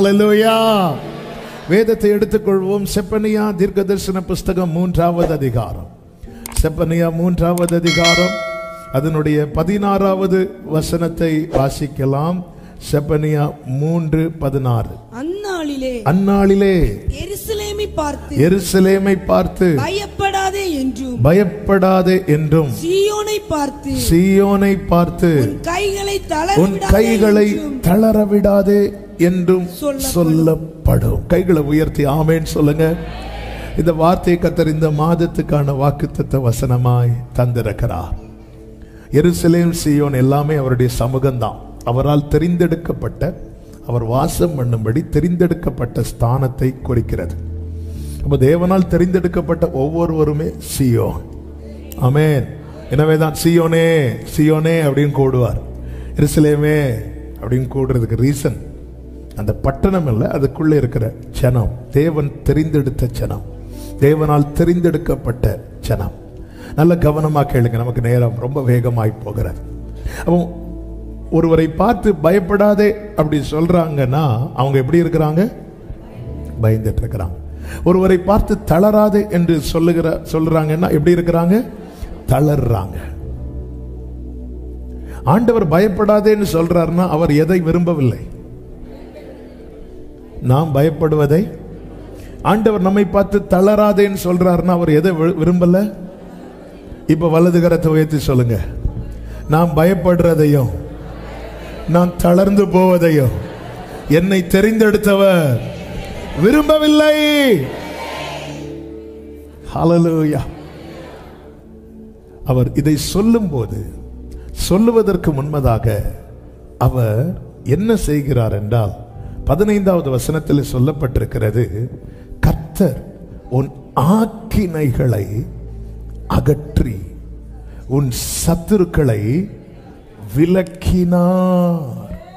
ஹalleluya வேதத்தை எடுத்துக்கொள்வோம் செப்பனியா தீர்க்கதரிசன புஸ்தகம் மூன்றாவது அதிகாரம் செப்பனியா மூன்றாவது அதிகாரம் அதனுடைய பதினாறாவது வசனத்தை வாசிக்கலாம் செப்பனியா மூன்று பதினாறு அந்நாளிலே அந்நாளிலே எருசலேமை பார்த்து எருசலேமை பார்த்து பயப்படாதே என்றும் பயப்படாதே என்றும் சீயோனை பார்த்து சீயோனை பார்த்து உன் கைகளை உன் தளர கைகளை தளர விடாதே என்றும் சொல்லப்படும். சொல்லப்படும் கைகளை உயர்த்தி ஆமேன்னு சொல்லுங்க இந்த வார்த்தையை கத்தர் இந்த மாதத்துக்கான வாக்குத்தத்த வசனமாய் தந்திருக்கிறார் எருசலேம் சீயோன் எல்லாமே அவருடைய சமூகம்தான் அவரால் தெரிந்தெடுக்கப்பட்ட அவர் வாசம் பண்ணும்படி தெரிந்தெடுக்கப்பட்ட ஸ்தானத்தை குறிக்கிறது அப்ப தேவனால் தெரிந்தெடுக்கப்பட்ட ஒவ்வொருவருமே சியோன் ஆமென் எனவேதான் சியோனே சியோனே அப்படின்னு கூடுவார் எருசலேமே அப்படின்னு கூடுறதுக்கு ரீசன் அந்த பட்டணம் இல்லை அதுக்குள்ளே இருக்கிற ஜனம் தேவன் தெரிந்தெடுத்த ஜனம் தேவனால் தெரிந்தெடுக்கப்பட்ட ஜனம் நல்ல கவனமா கேளுங்க நமக்கு நேரம் ரொம்ப வேகமாய் போகிறது அப்போ ஒருவரை பார்த்து பயப்படாதே அப்படி சொல்றாங்கன்னா அவங்க எப்படி இருக்கிறாங்க பயந்துட்டு இருக்கிறாங்க ஒருவரை பார்த்து தளராதே என்று சொல்லுகிற சொல்றாங்கன்னா எப்படி இருக்கிறாங்க தளர்றாங்க ஆண்டவர் பயப்படாதேன்னு சொல்றாருன்னா அவர் எதை விரும்பவில்லை நாம் பயப்படுவதை ஆண்டவர் நம்மை பார்த்து தளராதேன்னு சொல்றாருன்னா அவர் எதை வி- விரும்பல இப்ப வலது கரத்தை உயர்த்தி சொல்லுங்க நாம் பயப்படுறதையும் நான் தளர்ந்து போவதையும் என்னை தெரிந்தெடுத்தவர் விரும்பவில்லை ஹalleluya அவர் இதை சொல்லும்போது சொல்லுவதற்கு முன்பதாக அவர் என்ன செய்கிறார் என்றால் பதினைந்தாவது வசனத்தில் சொல்லப்பட்டிருக்கிறது கர்த்தர் உன் ஆக்கினைகளை அகற்றி உன் சத்துருக்களை விலக்கினார்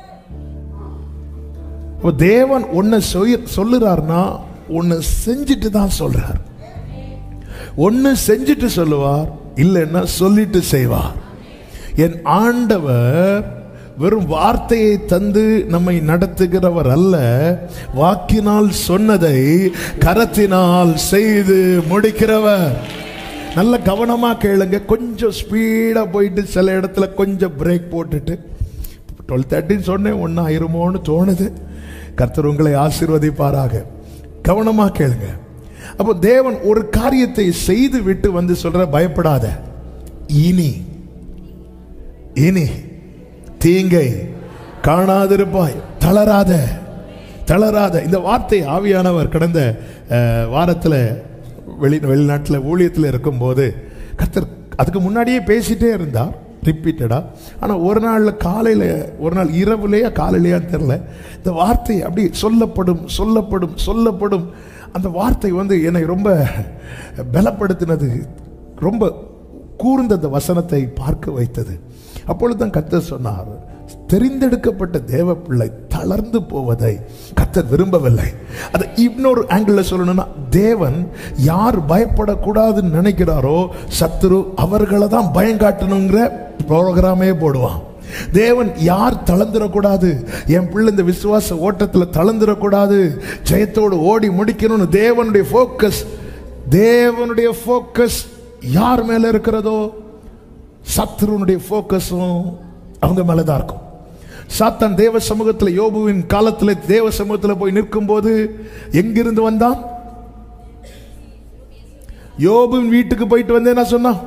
அப்ப தேவன் உன்னை சொய்- சொல்லுறார்னா உன்னை செஞ்சுட்டு தான் சொல்றார் ஒன்னு செஞ்சுட்டு சொல்லுவார் இல்லைன்னா சொல்லிட்டு செய்வார் என் ஆண்டவர் வெறும் வார்த்தையை தந்து நம்மை நடத்துகிறவர் அல்ல வாக்கினால் சொன்னதை கரத்தினால் செய்து முடிக்கிறவர் நல்ல கவனமா கேளுங்க கொஞ்சம் ஸ்பீடா போயிட்டு சில இடத்துல கொஞ்சம் பிரேக் போட்டுட்டு டுவெல் தேர்ட்டின்னு சொன்னேன் ஒன்று ஆயிருமோன்னு தோணுது கர்த்தர் உங்களை ஆசீர்வதிப்பாராக கவனமா கேளுங்க அப்போ தேவன் ஒரு காரியத்தை செய்து விட்டு வந்து சொல்ற பயப்படாத இனி இனி தீங்கை காணாதிருப்பாய் தளராத தளராத இந்த வார்த்தை ஆவியானவர் கடந்த அஹ், வாரத்துல வெளி வெளிநாட்டில் ஊழியத்தில் இருக்கும்போது கர்த்தர் அதுக்கு முன்னாடியே பேசிட்டே இருந்தார் ரிப்பீட்டடா ஆனால் ஒரு நாளில் காலையில் ஒரு நாள் இரவுலையா காலையிலையா தெரில இந்த வார்த்தை அப்படி சொல்லப்படும் சொல்லப்படும் சொல்லப்படும் அந்த வார்த்தை வந்து என்னை ரொம்ப பலப்படுத்தினது ரொம்ப கூர்ந்த அந்த வசனத்தை பார்க்க வைத்தது அப்பொழுது தான் கர்த்தர் சொன்னார் தெரிந்தெடுக்கப்பட்ட தேவ பிள்ளை தளர்ந்து போவதை கர்த்தர் விரும்பவில்லை அதை இன்னொரு ஆங்கிள் சொல்லணும்னா தேவன் யார் பயப்படக்கூடாதுன்னு நினைக்கிறாரோ சத்துரு அவர்களை தான் பயம் காட்டணுங்கிற ப்ரோக்ராமே போடுவான் தேவன் யார் தளர்ந்துடக்கூடாது என் பிள்ளை இந்த விசுவாச ஓட்டத்தில் தளர்ந்துடக்கூடாது ஜெயத்தோடு ஓடி முடிக்கணும்னு தேவனுடைய ஃபோக்கஸ் தேவனுடைய ஃபோக்கஸ் யார் மேல இருக்கிறதோ சத்ருனுடைய ஃபோக்கஸும் அவங்க மேல தான் இருக்கும் சாத்தான் தேவ சமூகத்தில் யோபுவின் காலத்தில் தேவ சமூகத்தில் போய் நிற்கும் போது எங்கிருந்து வந்தான் யோபுவின் வீட்டுக்கு போயிட்டு வந்தேன் நான் சொன்னான்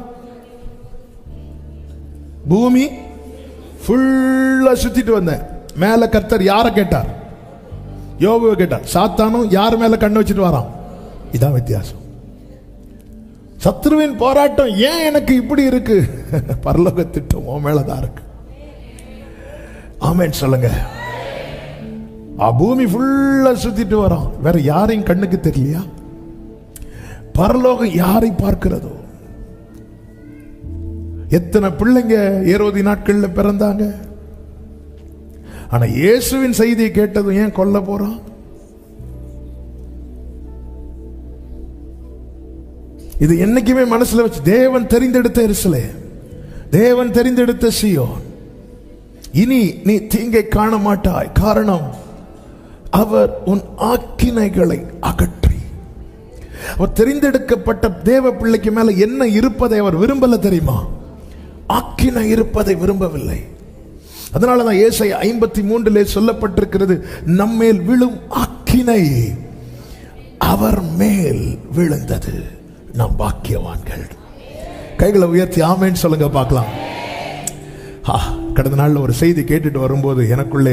பூமி ஃபுல்லா சுத்திட்டு வந்தேன் மேல கர்த்தர் யாரை கேட்டார் யோபுவை கேட்டார் சாத்தானும் யார் மேல கண்ணு வச்சுட்டு வரான் இதான் வித்தியாசம் சத்ருவின் போராட்டம் ஏன் எனக்கு இப்படி இருக்கு பரலோக திட்டம் உன் மேலதான் இருக்கு ஆமேன் சொல்லுங்க ஆ, பூமி ஃபுல்லா சுத்திட்டு வரோம் வேற யாரையும் கண்ணுக்கு தெரியலையா பரலோகம் யாரை பார்க்கிறதோ எத்தனை பிள்ளைங்க ஏரோதி நாட்கள்ல பிறந்தாங்க ஆனா இயேசுவின் செய்தியை கேட்டதும் ஏன் கொல்ல போறான் இது என்னைக்குமே மனசுல வச்சு தேவன் தெரிந்தெடுத்த எரிசலே தேவன் தெரிந்தெடுத்த சியோன் இனி நீ தீங்கை காண மாட்டாய் காரணம் அவர் உன் ஆக்கினைகளை அகற்றி அவர் தெரிந்தெடுக்கப்பட்ட தேவ பிள்ளைக்கு மேல என்ன இருப்பதை அவர் விரும்பல தெரியுமா ஆக்கினை இருப்பதை விரும்பவில்லை அதனாலதான் ஏசை ஐம்பத்தி மூன்றிலே சொல்லப்பட்டிருக்கிறது நம்மேல் விழும் ஆக்கினை அவர் மேல் விழுந்தது நாம் பாக்கியவான்கள் கைகளை உயர்த்தி ஆமேன்னு சொல்லுங்க பார்க்கலாம் ஆ, கடந்த நாள்ல ஒரு செய்தி கேட்டுட்டு வரும்போது எனக்குள்ளே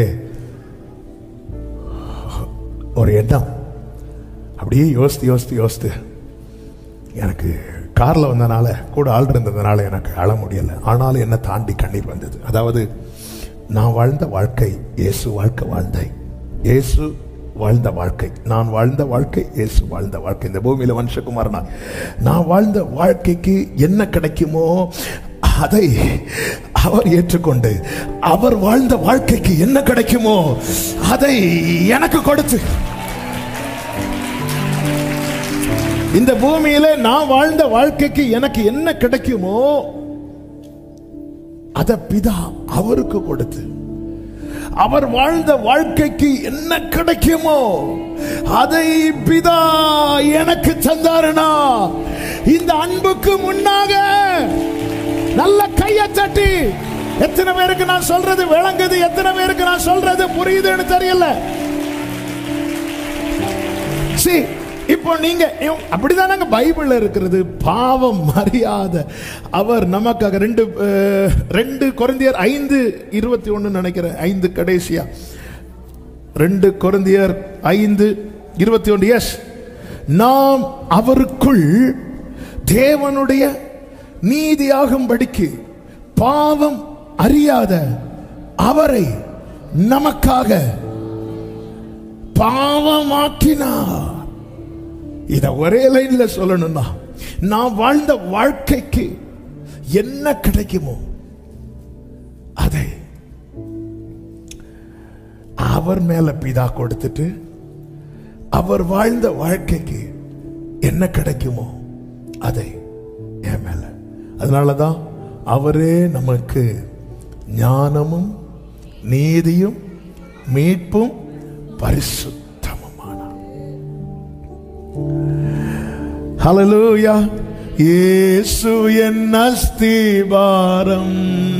ஒரு எண்ணம் அப்படியே யோசித்து யோசித்து யோசித்து எனக்கு கார்ல வந்தனால கூட ஆள் இருந்ததுனால எனக்கு அழ முடியல ஆனாலும் என்ன தாண்டி கண்ணீர் வந்தது அதாவது நான் வாழ்ந்த வாழ்க்கை இயேசு வாழ்க்கை வாழ்ந்தாய் இயேசு வாழ்ந்த வாழ்க்கை நான் வாழ்ந்த வாழ்க்கை இயேசு வாழ்ந்த வாழ்க்கை இந்த பூமியில வம்சகுமார் நான் நான் வாழ்ந்த வாழ்க்கைக்கு என்ன கிடைக்குமோ அதை அவர் ஏற்றுக்கொண்டு அவர் வாழ்ந்த வாழ்க்கைக்கு என்ன கிடைக்குமோ அதை எனக்கு கொடுத்து இந்த பூமியில நான் வாழ்ந்த வாழ்க்கைக்கு எனக்கு என்ன கிடைக்குமோ அத பிதா அவருக்கு கொடுத்து அவர் வாழ்ந்த வாழ்க்கைக்கு என்ன கிடைக்குமோ அதை பிதா எனக்கு தந்தாருனா இந்த அன்புக்கு முன்னாக நல்ல கையை தட்டி எத்தனை பேருக்கு நான் சொல்றது விளங்குது எத்தனை பேருக்கு நான் சொல்றது புரியுதுன்னு தெரியல See, இப்போ நீங்க இவ்- அப்படிதானங்க பைபிள்ல இருக்கிறது பாவம் அறியாத அவர் நமக்காக ரெண்டு அஹ், ரெண்டு கொரிந்தியர் ஐந்து இருபத்தி ஒண்ணு நினைக்கிறேன் ஐந்து கடைசியா ரெண்டு கொரிந்தியர் ஐந்து இருபத்தி ஒன்று எஸ் நாம் அவருக்குள் தேவனுடைய நீதியாகும்படிக்கு பாவம் அறியாத அவரை நமக்காக பாவமாக்கினார் இத ஒரே லைன்ல சொல்லணும்னா நான் வாழ்ந்த வாழ்க்கைக்கு என்ன கிடைக்குமோ அதை அவர் மேல பிதா கொடுத்துட்டு அவர் வாழ்ந்த வாழ்க்கைக்கு என்ன கிடைக்குமோ அதை என் மேல அதனாலதான் அவரே நமக்கு ஞானமும் நீதியும் மீட்பும் பரிசுத்தமுமானார் ஹalleluya இயேசு என் அஸ்திபாரம்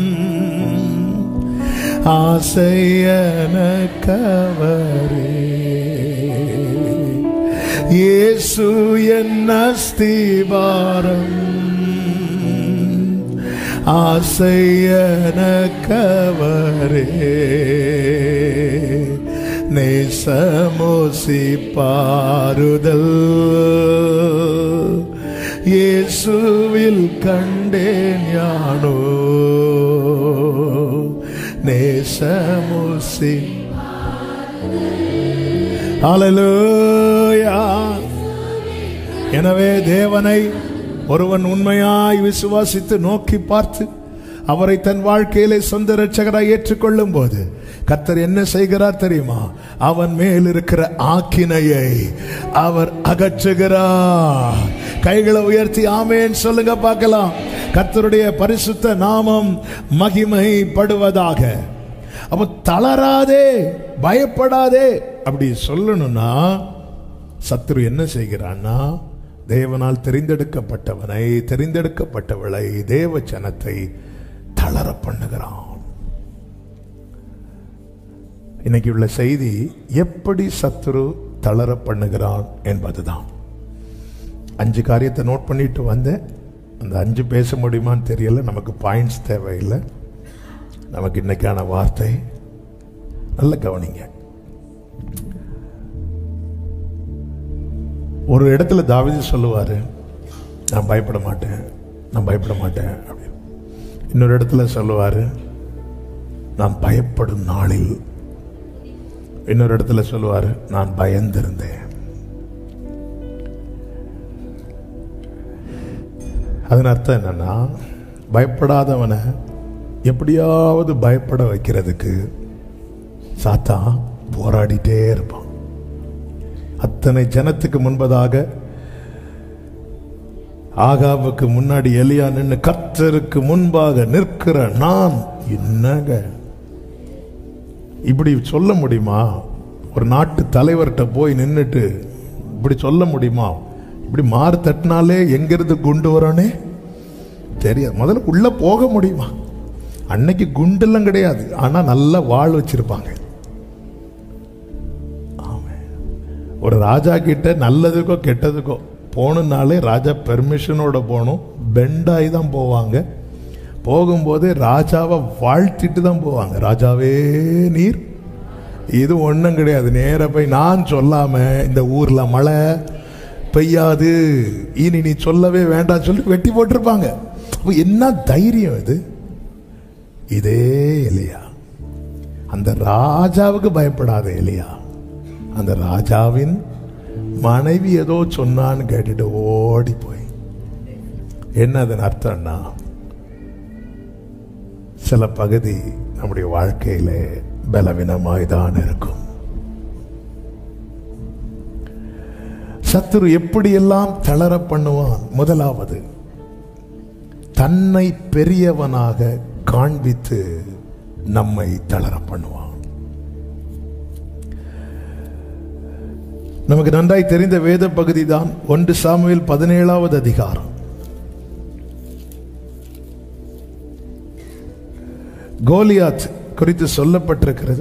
ஆசையனக்கவரே இயேசு என் அஸ்திபாரம் ஆசையனக்கவரே நேசமோசி பாருதல் இயேசுவில் கண்டேன் யானோ நேசமோசி ஹalleluya எனவே தேவனை ஒருவன் உண்மையாய் விசுவாசித்து நோக்கி பார்த்து அவரை தன் வாழ்க்கையிலே சொந்த ரட்சகராய் ஏற்றுக்கொள்ளும் போது கர்த்தர் என்ன செய்கிறார் தெரியுமா அவன் மேல் இருக்கிற ஆக்கினையை அவர் அகற்றுகிறார் கைகளை உயர்த்தி ஆமேன் சொல்லுங்க பார்க்கலாம் கர்த்தருடைய பரிசுத்த நாமம் மகிமைப்படுவதாக அப்ப தளராதே பயப்படாதே அப்படி சொல்லணும்னா சத்துரு என்ன செய்கிறான்னா தேவனால் தெரிந்தெடுக்கப்பட்டவனை தெரிந்தெடுக்கப்பட்டவளை தேவ ஜனத்தை தளர பண்ணுகிறான் இன்னைக்கு உள்ள செய்தி எப்படி சத்துரு தளர பண்ணுகிறான் என்பதுதான் அஞ்சு காரியத்தை நோட் பண்ணிட்டு வந்தேன் அந்த அஞ்சு பேச முடியுமான்னு தெரியல நமக்கு பாயிண்ட்ஸ் தேவையில்லை நமக்கு இன்னைக்கான வார்த்தை நல்ல கவனிங்க ஒரு இடத்துல தாவீது சொல்லுவாரு நான் பயப்பட மாட்டேன் நான் பயப்பட மாட்டேன் அப்படின்னு இன்னொரு இடத்துல சொல்லுவாரு நான் பயப்படும் நாளில் இன்னொரு இடத்துல சொல்லுவாரு நான் பயந்திருந்தேன் அதன் அர்த்தம் என்னன்னா பயப்படாதவனை எப்படியாவது பயப்பட வைக்கிறதுக்கு சாத்தா போராடிட்டே இருப்பான் அத்தனை ஜனத்துக்கு முன்பதாக ஆகாவுக்கு முன்னாடி எலியா நின்று கர்த்தருக்கு முன்பாக நிற்கிற நான் என்னங்க இப்படி சொல்ல முடியுமா ஒரு நாட்டு தலைவர்கிட்ட போய் நின்றுட்டு இப்படி சொல்ல முடியுமா இப்படி மாறு தட்டினாலே எங்கிருந்து குண்டு வரோனே தெரியாது முதல்ல உள்ள போக முடியுமா அன்னைக்கு குண்டெல்லாம் கிடையாது ஆனா நல்ல வாழ் வச்சிருப்பாங்க ஆமென். ஒரு ராஜா கிட்ட நல்லதுக்கோ கெட்டதுக்கோ போகணுன்னாலே ராஜா பெர்மிஷனோட போகணும் பெண்டாகி தான் போவாங்க போகும்போது ராஜாவை வாழ்த்திட்டு தான் போவாங்க ராஜாவே நீர் இது ஒன்றும் கிடையாது நேரா போய் நான் சொல்லாம இந்த ஊர்ல மழை பெய்யாது இனி நீ சொல்லவே வேண்டாம் சொல்லி வெட்டி போட்டிருப்பாங்க அப்ப என்ன தைரியம் இது இதே இல்லையா அந்த ராஜாவுக்கு பயப்படாத இல்லையா அந்த ராஜாவின் மனைவி ஏதோ சொன்னான்னு கேட்டுட்டு ஓடி போய் என்ன அதன் அர்த்தம்னா சில பகுதி நம்முடைய வாழ்க்கையில பலவீனமாய் தான் இருக்கும் சத்துரு எப்படியெல்லாம் தளர பண்ணுவான் முதலாவது தன்னை பெரியவனாக காண்பித்து நம்மை தளர பண்ணுவான் நமக்கு நன்றாய் தெரிந்த வேத பகுதி தான் ஒன்று சாமுவேல் பதினேழாவது அதிகாரம் கோலியாத் குறித்து சொல்லப்பட்டிருக்கிறது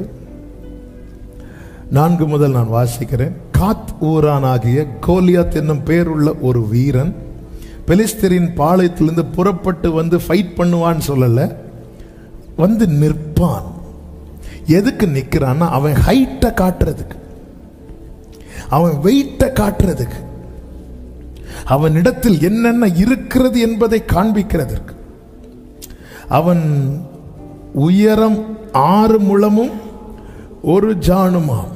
நான்கு முதல் நான் வாசிக்கிறேன் காத் ஊரானாகிய கோலியாத் என்னும் பேருள்ள ஒரு வீரன் பெலிஸ்தரின் பாளையத்திலிருந்து புறப்பட்டு வந்து ஃபைட் பண்ணுவான்னு சொல்லல வந்து நிற்பான் எதுக்கு நிக்கிறான்னா அவன் ஹைட்டை காட்டுறதுக்கு அவன் வெயிட்டை காட்டுறதுக்கு அவனிடத்தில் என்னென்ன இருக்கிறது என்பதை காண்பிக்கிறதற்கு அவன் உயரம் ஆறு முழமும் ஒரு ஜானுமாம்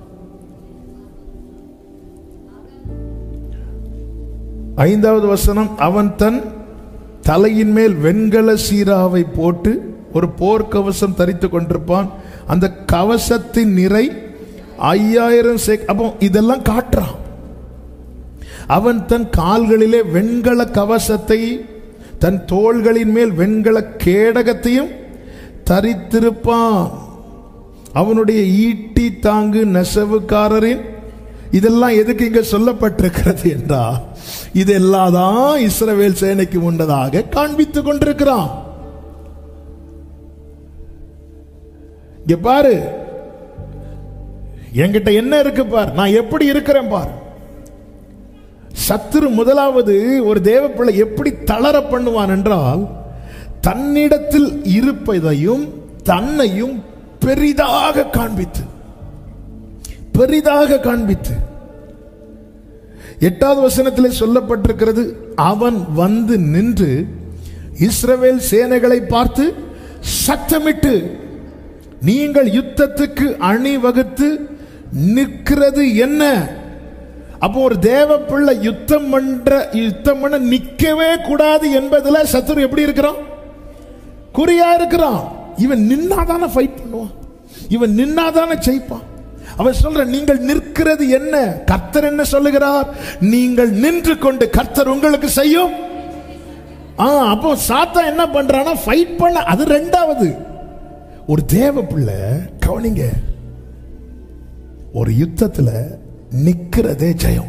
ஐந்தாவது வசனம் அவன் தன் தலையின் மேல் வெண்கல சீராவை போட்டு ஒரு போர்க்கவசம் தரித்து கொண்டிருப்பான் அந்த கவசத்தின் நிறை ஐயாயிரம் சேக் அப்போ இதெல்லாம் காட்டுறான் அவன் தன் கால்களிலே வெண்கல கவசத்தை தன் தோள்களின் மேல் வெண்கல கேடகத்தையும் தரித்திருப்பான் அவனுடைய ஈட்டி தாங்கு நெசவுக்காரரின் இதெல்லாம் எதுக்கு இங்க சொல்லப்பட்டிருக்கிறது என்றா இதெல்லாம் தான் இஸ்ரவேல் சேனைக்கு முன்னதாக காண்பித்துக் கொண்டிருக்கிறான் இங்க பாரு என்கிட்ட என்ன இருக்கு பார் நான் எப்படி இருக்கிறேன் பார் சத்துரு முதலாவது ஒரு தேவ பிள்ளை எப்படி தளர பண்ணுவான் என்றால் தன்னிடத்தில் இருப்பதையும் தன்னையும் பெரிதாக காண்பித்து பெரிதாக காண்பித்து எட்டாவது வசனத்திலே சொல்லப்பட்டிருக்கிறது அவன் வந்து நின்று இஸ்ரவேல் சேனைகளை பார்த்து சத்தமிட்டு நீங்கள் யுத்தத்துக்கு அணிவகுத்து நிற்கிறது என்ன அப்போ ஒரு தேவ பிள்ளை யுத்தம் பண்ற யுத்தம் பண்ண நிக்கவே கூடாது என்பதுல சத்துரு எப்படி இருக்கிறான் குறியா இருக்கிறான் இவன் நின்னாதானே ஃபைட் பண்ணுவான் இவன் நின்னாதானே ஜெயிப்பான் அவன் சொல்ற நீங்கள் நிற்கிறது என்ன கர்த்தர் என்ன சொல்லுகிறார் நீங்கள் நின்று கொண்டு கர்த்தர் உங்களுக்கு செய்யும் ஆ அப்போ சாத்தா என்ன பண்றானா ஃபைட் பண்ண அது ரெண்டாவது ஒரு தேவ பிள்ளை கவனிங்க ஒரு யுத்தத்துல நிக்கிறதே ஜெயம்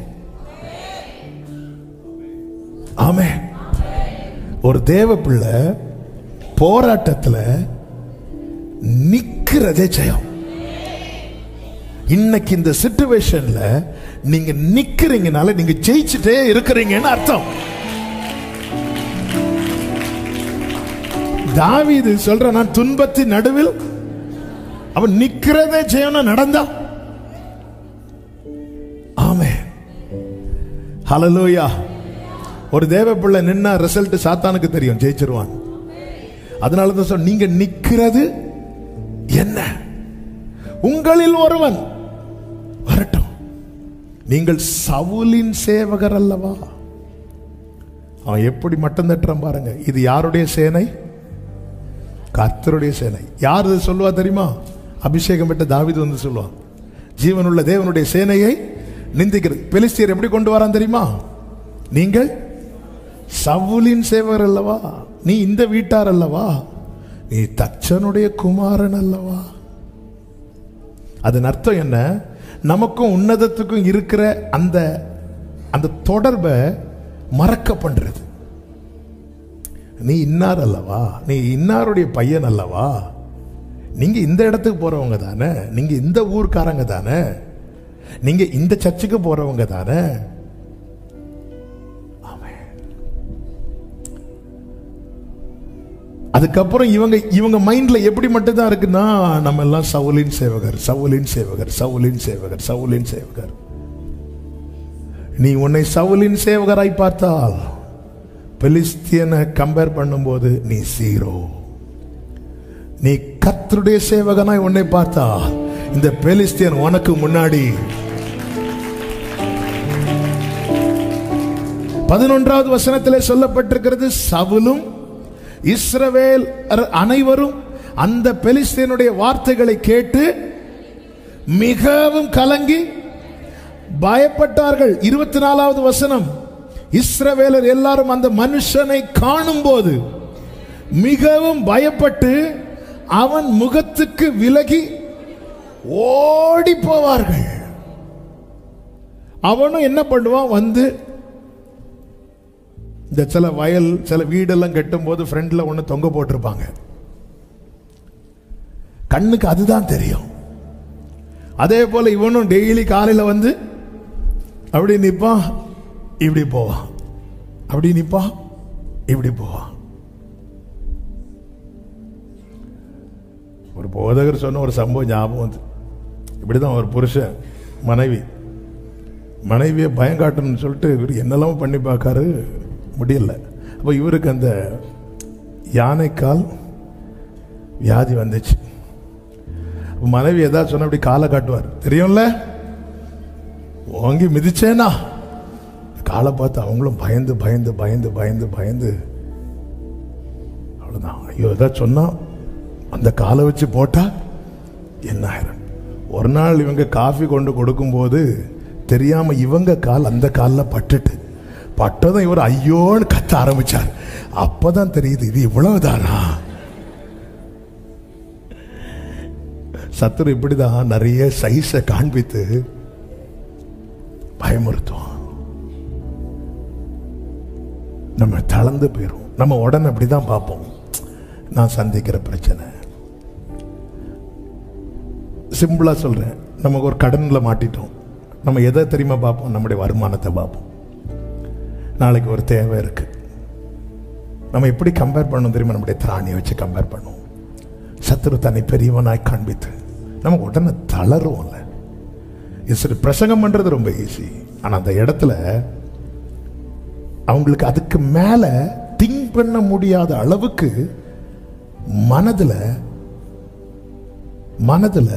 ஆமே ஒரு தேவ பிள்ளை போராட்டத்துல நிக்கிறதே ஜெயம் இன்னைக்கு இந்த சிச்சுவேஷன்ல நீங்க நிக்கிறீங்கனால நீங்க ஜெயிச்சுட்டே இருக்கிறீங்கன்னு அர்த்தம் தாவீது சொல்ற நான் துன்பத்தின் நடுவில் அவன் நிக்கிறதே ஜெயம்னா நடந்தா ஆமே ஹalleluya ஒரு தேவ பிள்ளை நின்னா ரிசல்ட் சாத்தானுக்கு தெரியும் ஜெயிச்சிருவான் அதனால தான் சொல் நீங்க நிக்கிறது என்ன உங்களில் ஒருவன் வரட்டும் நீங்கள் சவுலின் சேவகர் அல்லவா அவன் எப்படி மட்டம் தட்டுறான் பாருங்க இது யாருடைய சேனை கர்த்தருடைய சேனை யார் இது சொல்லுவா தெரியுமா அபிஷேகம் பெற்ற தாவீது வந்து சொல்லுவான் ஜீவனுள்ள தேவனுடைய சேனையை நிந்திக்கிறது பெலிஸ்தியர் எப்படி கொண்டு வரான் தெரியுமா நீங்கள் சவுலின் சேவகர் அல்லவா நீ இந்த வீட்டார் அல்லவா நீ தச்சனுடைய குமாரன் அல்லவா அதன் அர்த்தம் என்ன நமக்கும் உன்னதத்துக்கும் இருக்கிற அந்த அந்த தொடர்பை மறக்க பண்றது நீ இன்னார் அல்லவா நீ இன்னாருடைய பையன் அல்லவா நீங்க இந்த இடத்துக்கு போறவங்க தானே நீங்க இந்த ஊர்க்காரங்க தானே நீங்க இந்த சர்ச்சுக்கு போறவங்க தானே ஆமென். அதுக்கப்புறம் இவங்க இவங்க மைண்ட்ல எப்படி மட்டும் தான் இருக்குன்னா நம்ம எல்லாம் சவுலின் சேவகர் சவுலின் சேவகர் சவுலின் சேவகர் சவுலின் சேவகர் நீ உன்னை சவுலின் சேவகராய் பார்த்தால் பெலிஸ்தியனை கம்பேர் பண்ணும்போது நீ சீரோ நீ கர்த்தருடைய சேவகனாய் உன்னை பார்த்தா இந்த பெலிஸ்தியன் உனக்கு முன்னாடி பதினொன்றாவது வசனத்திலே சொல்லப்பட்டிருக்கிறது சவுலும் இஸ்ரவேல் அனைவரும் அந்த பெலிஸ்தியனுடைய வார்த்தைகளை கேட்டு மிகவும் கலங்கி பயப்பட்டார்கள் இருபத்தி நாலாவது வசனம் இஸ்ரவேலர் எல்லாரும் அந்த மனுஷனை காணும்போது மிகவும் பயப்பட்டு அவன் முகத்துக்கு விலகி ஓடி போவார்கள் அவனும் என்ன பண்ணுவான் வந்து இந்த சில வயல் சில வீடெல்லாம் கட்டும் போது ஃப்ரண்ட்ல ஒன்று தொங்க போட்டிருப்பாங்க கண்ணுக்கு அதுதான் தெரியும் அதே போல இவனும் டெய்லி காலையில வந்து அப்படி நிப்பான் இப்படி போவான் அப்படி நிப்பான் இப்படி போவான் ஒரு போதகர் சொன்ன ஒரு சம்பவம் ஞாபகம் வந்து இப்படிதான் ஒரு புருஷன் மனைவி மனைவியை பயம் காட்டணும்னு சொல்லிட்டு இவர் என்னெல்லாம் பண்ணி பார்க்காரு முடியல அப்போ இவருக்கு அந்த யானைக்கால் வியாதி வந்துச்சு அப்ப மனைவி ஏதாவது சொன்ன அப்படி காலை காட்டுவார் தெரியும்ல ஓங்கி மிதிச்சேனா காலை பார்த்து அவங்களும் பயந்து பயந்து பயந்து பயந்து பயந்து அவ்வளோதான் ஐயோ ஏதாவது சொன்னா அந்த காலை வச்சு போட்டா என்ன ஆயிரும் ஒரு நாள் இவங்க காஃபி கொண்டு கொடுக்கும்போது தெரியாம இவங்க கால் அந்த காலில் பட்டுட்டு பட்டதும் இவர் ஐயோன்னு கத்த ஆரம்பிச்சார் அப்பதான் தெரியுது இது இவ்வளவுதானா சத்துரு இப்படிதான் நிறைய சைஸை காண்பித்து பயமுறுத்துவான் நம்ம தளர்ந்து போயிரும் நம்ம உடனே அப்படிதான் பார்ப்போம் நான் சந்திக்கிற பிரச்சனை சிம்பிளா சொல்றேன் நமக்கு ஒரு கடன்ல மாட்டிட்டோம் நம்ம எதை தெரியுமா பார்ப்போம் நம்முடைய வருமானத்தை பார்ப்போம் நாளைக்கு ஒரு தேவை இருக்கு நம்ம எப்படி கம்பேர் பண்ணணும் தெரியுமா நம்முடைய திராணியை வச்சு கம்பேர் பண்ணுவோம் சத்துரு தன்னை பெரியவனாய் காண்பித்து நம்ம உடனே தளருவோம்ல சரி பிரசங்கம் பண்றது ரொம்ப ஈஸி ஆனா அந்த இடத்துல அவங்களுக்கு அதுக்கு மேல திங்க் பண்ண முடியாத அளவுக்கு மனதுல மனதுல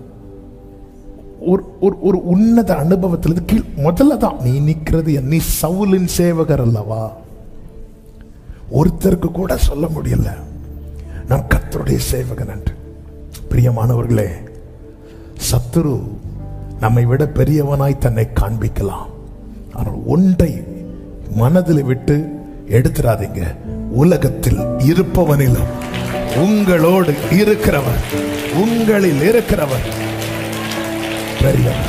ஒரு ஒரு ஒரு உன்னத அனுபவத்தில் கீழ் முதல்ல தான் நீ நிக்கிறது என் நீ சவுலின் சேவகர் அல்லவா ஒருத்தருக்கு கூட சொல்ல முடியல நான் கர்த்தருடைய சேவகன் என்று பிரியமானவர்களே சத்துரு நம்மை விட பெரியவனாய் தன்னை காண்பிக்கலாம் ஆனால் ஒன்றை மனதில் விட்டு எடுத்துறாதீங்க உலகத்தில் இருப்பவனிலும் உங்களோடு இருக்கிறவர் உங்களில் இருக்கிறவர் பெரியவர்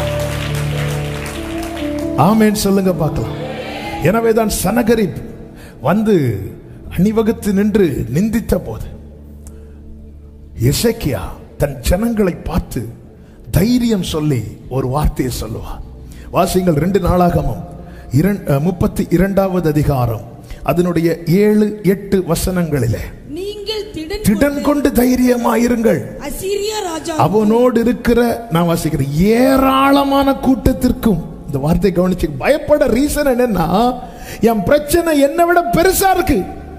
ஆமேன் சொல்லுங்க பார்க்கலாம் எனவேதான் சனகரிப் வந்து அணிவகுத்து நின்று நிந்தித்த போது எசேக்கியா தன் ஜனங்களை பார்த்து தைரியம் சொல்லி ஒரு வார்த்தையை சொல்லுவார் வாசிங்கள் ரெண்டு நாளாகமும் இரண்- அஹ், முப்பத்தி இரண்டாவது அதிகாரம் அதனுடைய ஏழு எட்டு வசனங்களிலே நீங்கள் திடன் திடன் கொண்டு தைரியமாயிருங்கள் அசீரியா ராஜா அவனோடு இருக்கிற நான் வாசிக்கிறேன் ஏராளமான கூட்டத்திற்கும் இந்த வார்த்தை கவனிச்சு பயப்பட ரீசன் என்னன்னா என் பிரச்சனை என்னை விட பெருசா இருக்கு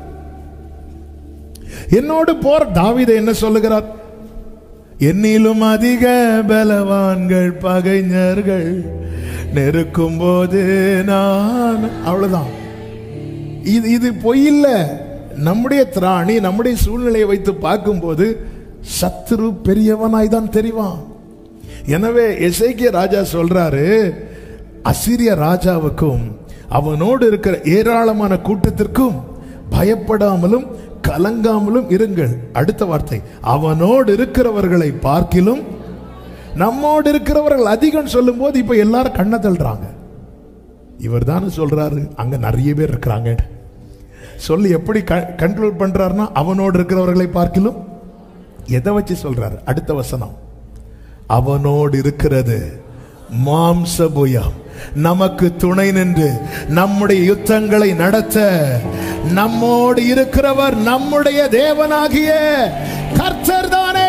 என்னோடு போற தாவீதை என்ன சொல்லுகிறார் என்னிலும் அதிக பலவான்கள் பகைஞர்கள் நெருக்கும் போது நான் அவ்வளவுதான் இது இது பொய் இல்ல நம்முடைய திராணி நம்முடைய சூழ்நிலையை வைத்து பார்க்கும்போது சத்துரு பெரியவனாய் தான் தெரிவான் எனவே எசேக்கிய ராஜா சொல்றாரு அசிரிய ராஜாவுக்கும் அவனோடு இருக்கிற ஏராளமான கூட்டத்திற்கும் பயப்படாமலும் கலங்காமலும் இருங்கள் அடுத்த வார்த்தை அவனோடு இருக்கிறவர்களை பார்க்கிலும் நம்மோடு இருக்கிறவர்கள் அதிகம் சொல்லும்போது இப்ப எல்லாரும் கண்ணை தள்ளுறாங்க இவர் தானே சொல்றாரு அங்க நிறைய பேர் இருக்கிறாங்க சொல்லி எப்படி கண்ட்ரோல் பண்றாருன்னா அவனோடு இருக்கிறவர்களை பார்க்கிலும் எதை வச்சு சொல்றாரு அடுத்த வசனம் அவனோடு இருக்கிறது மாம்சபுயம் நமக்கு துணை நின்று நம்முடைய யுத்தங்களை நடத்த நம்மோடு இருக்கிறவர் நம்முடைய தேவனாகிய கர்த்தர் தானே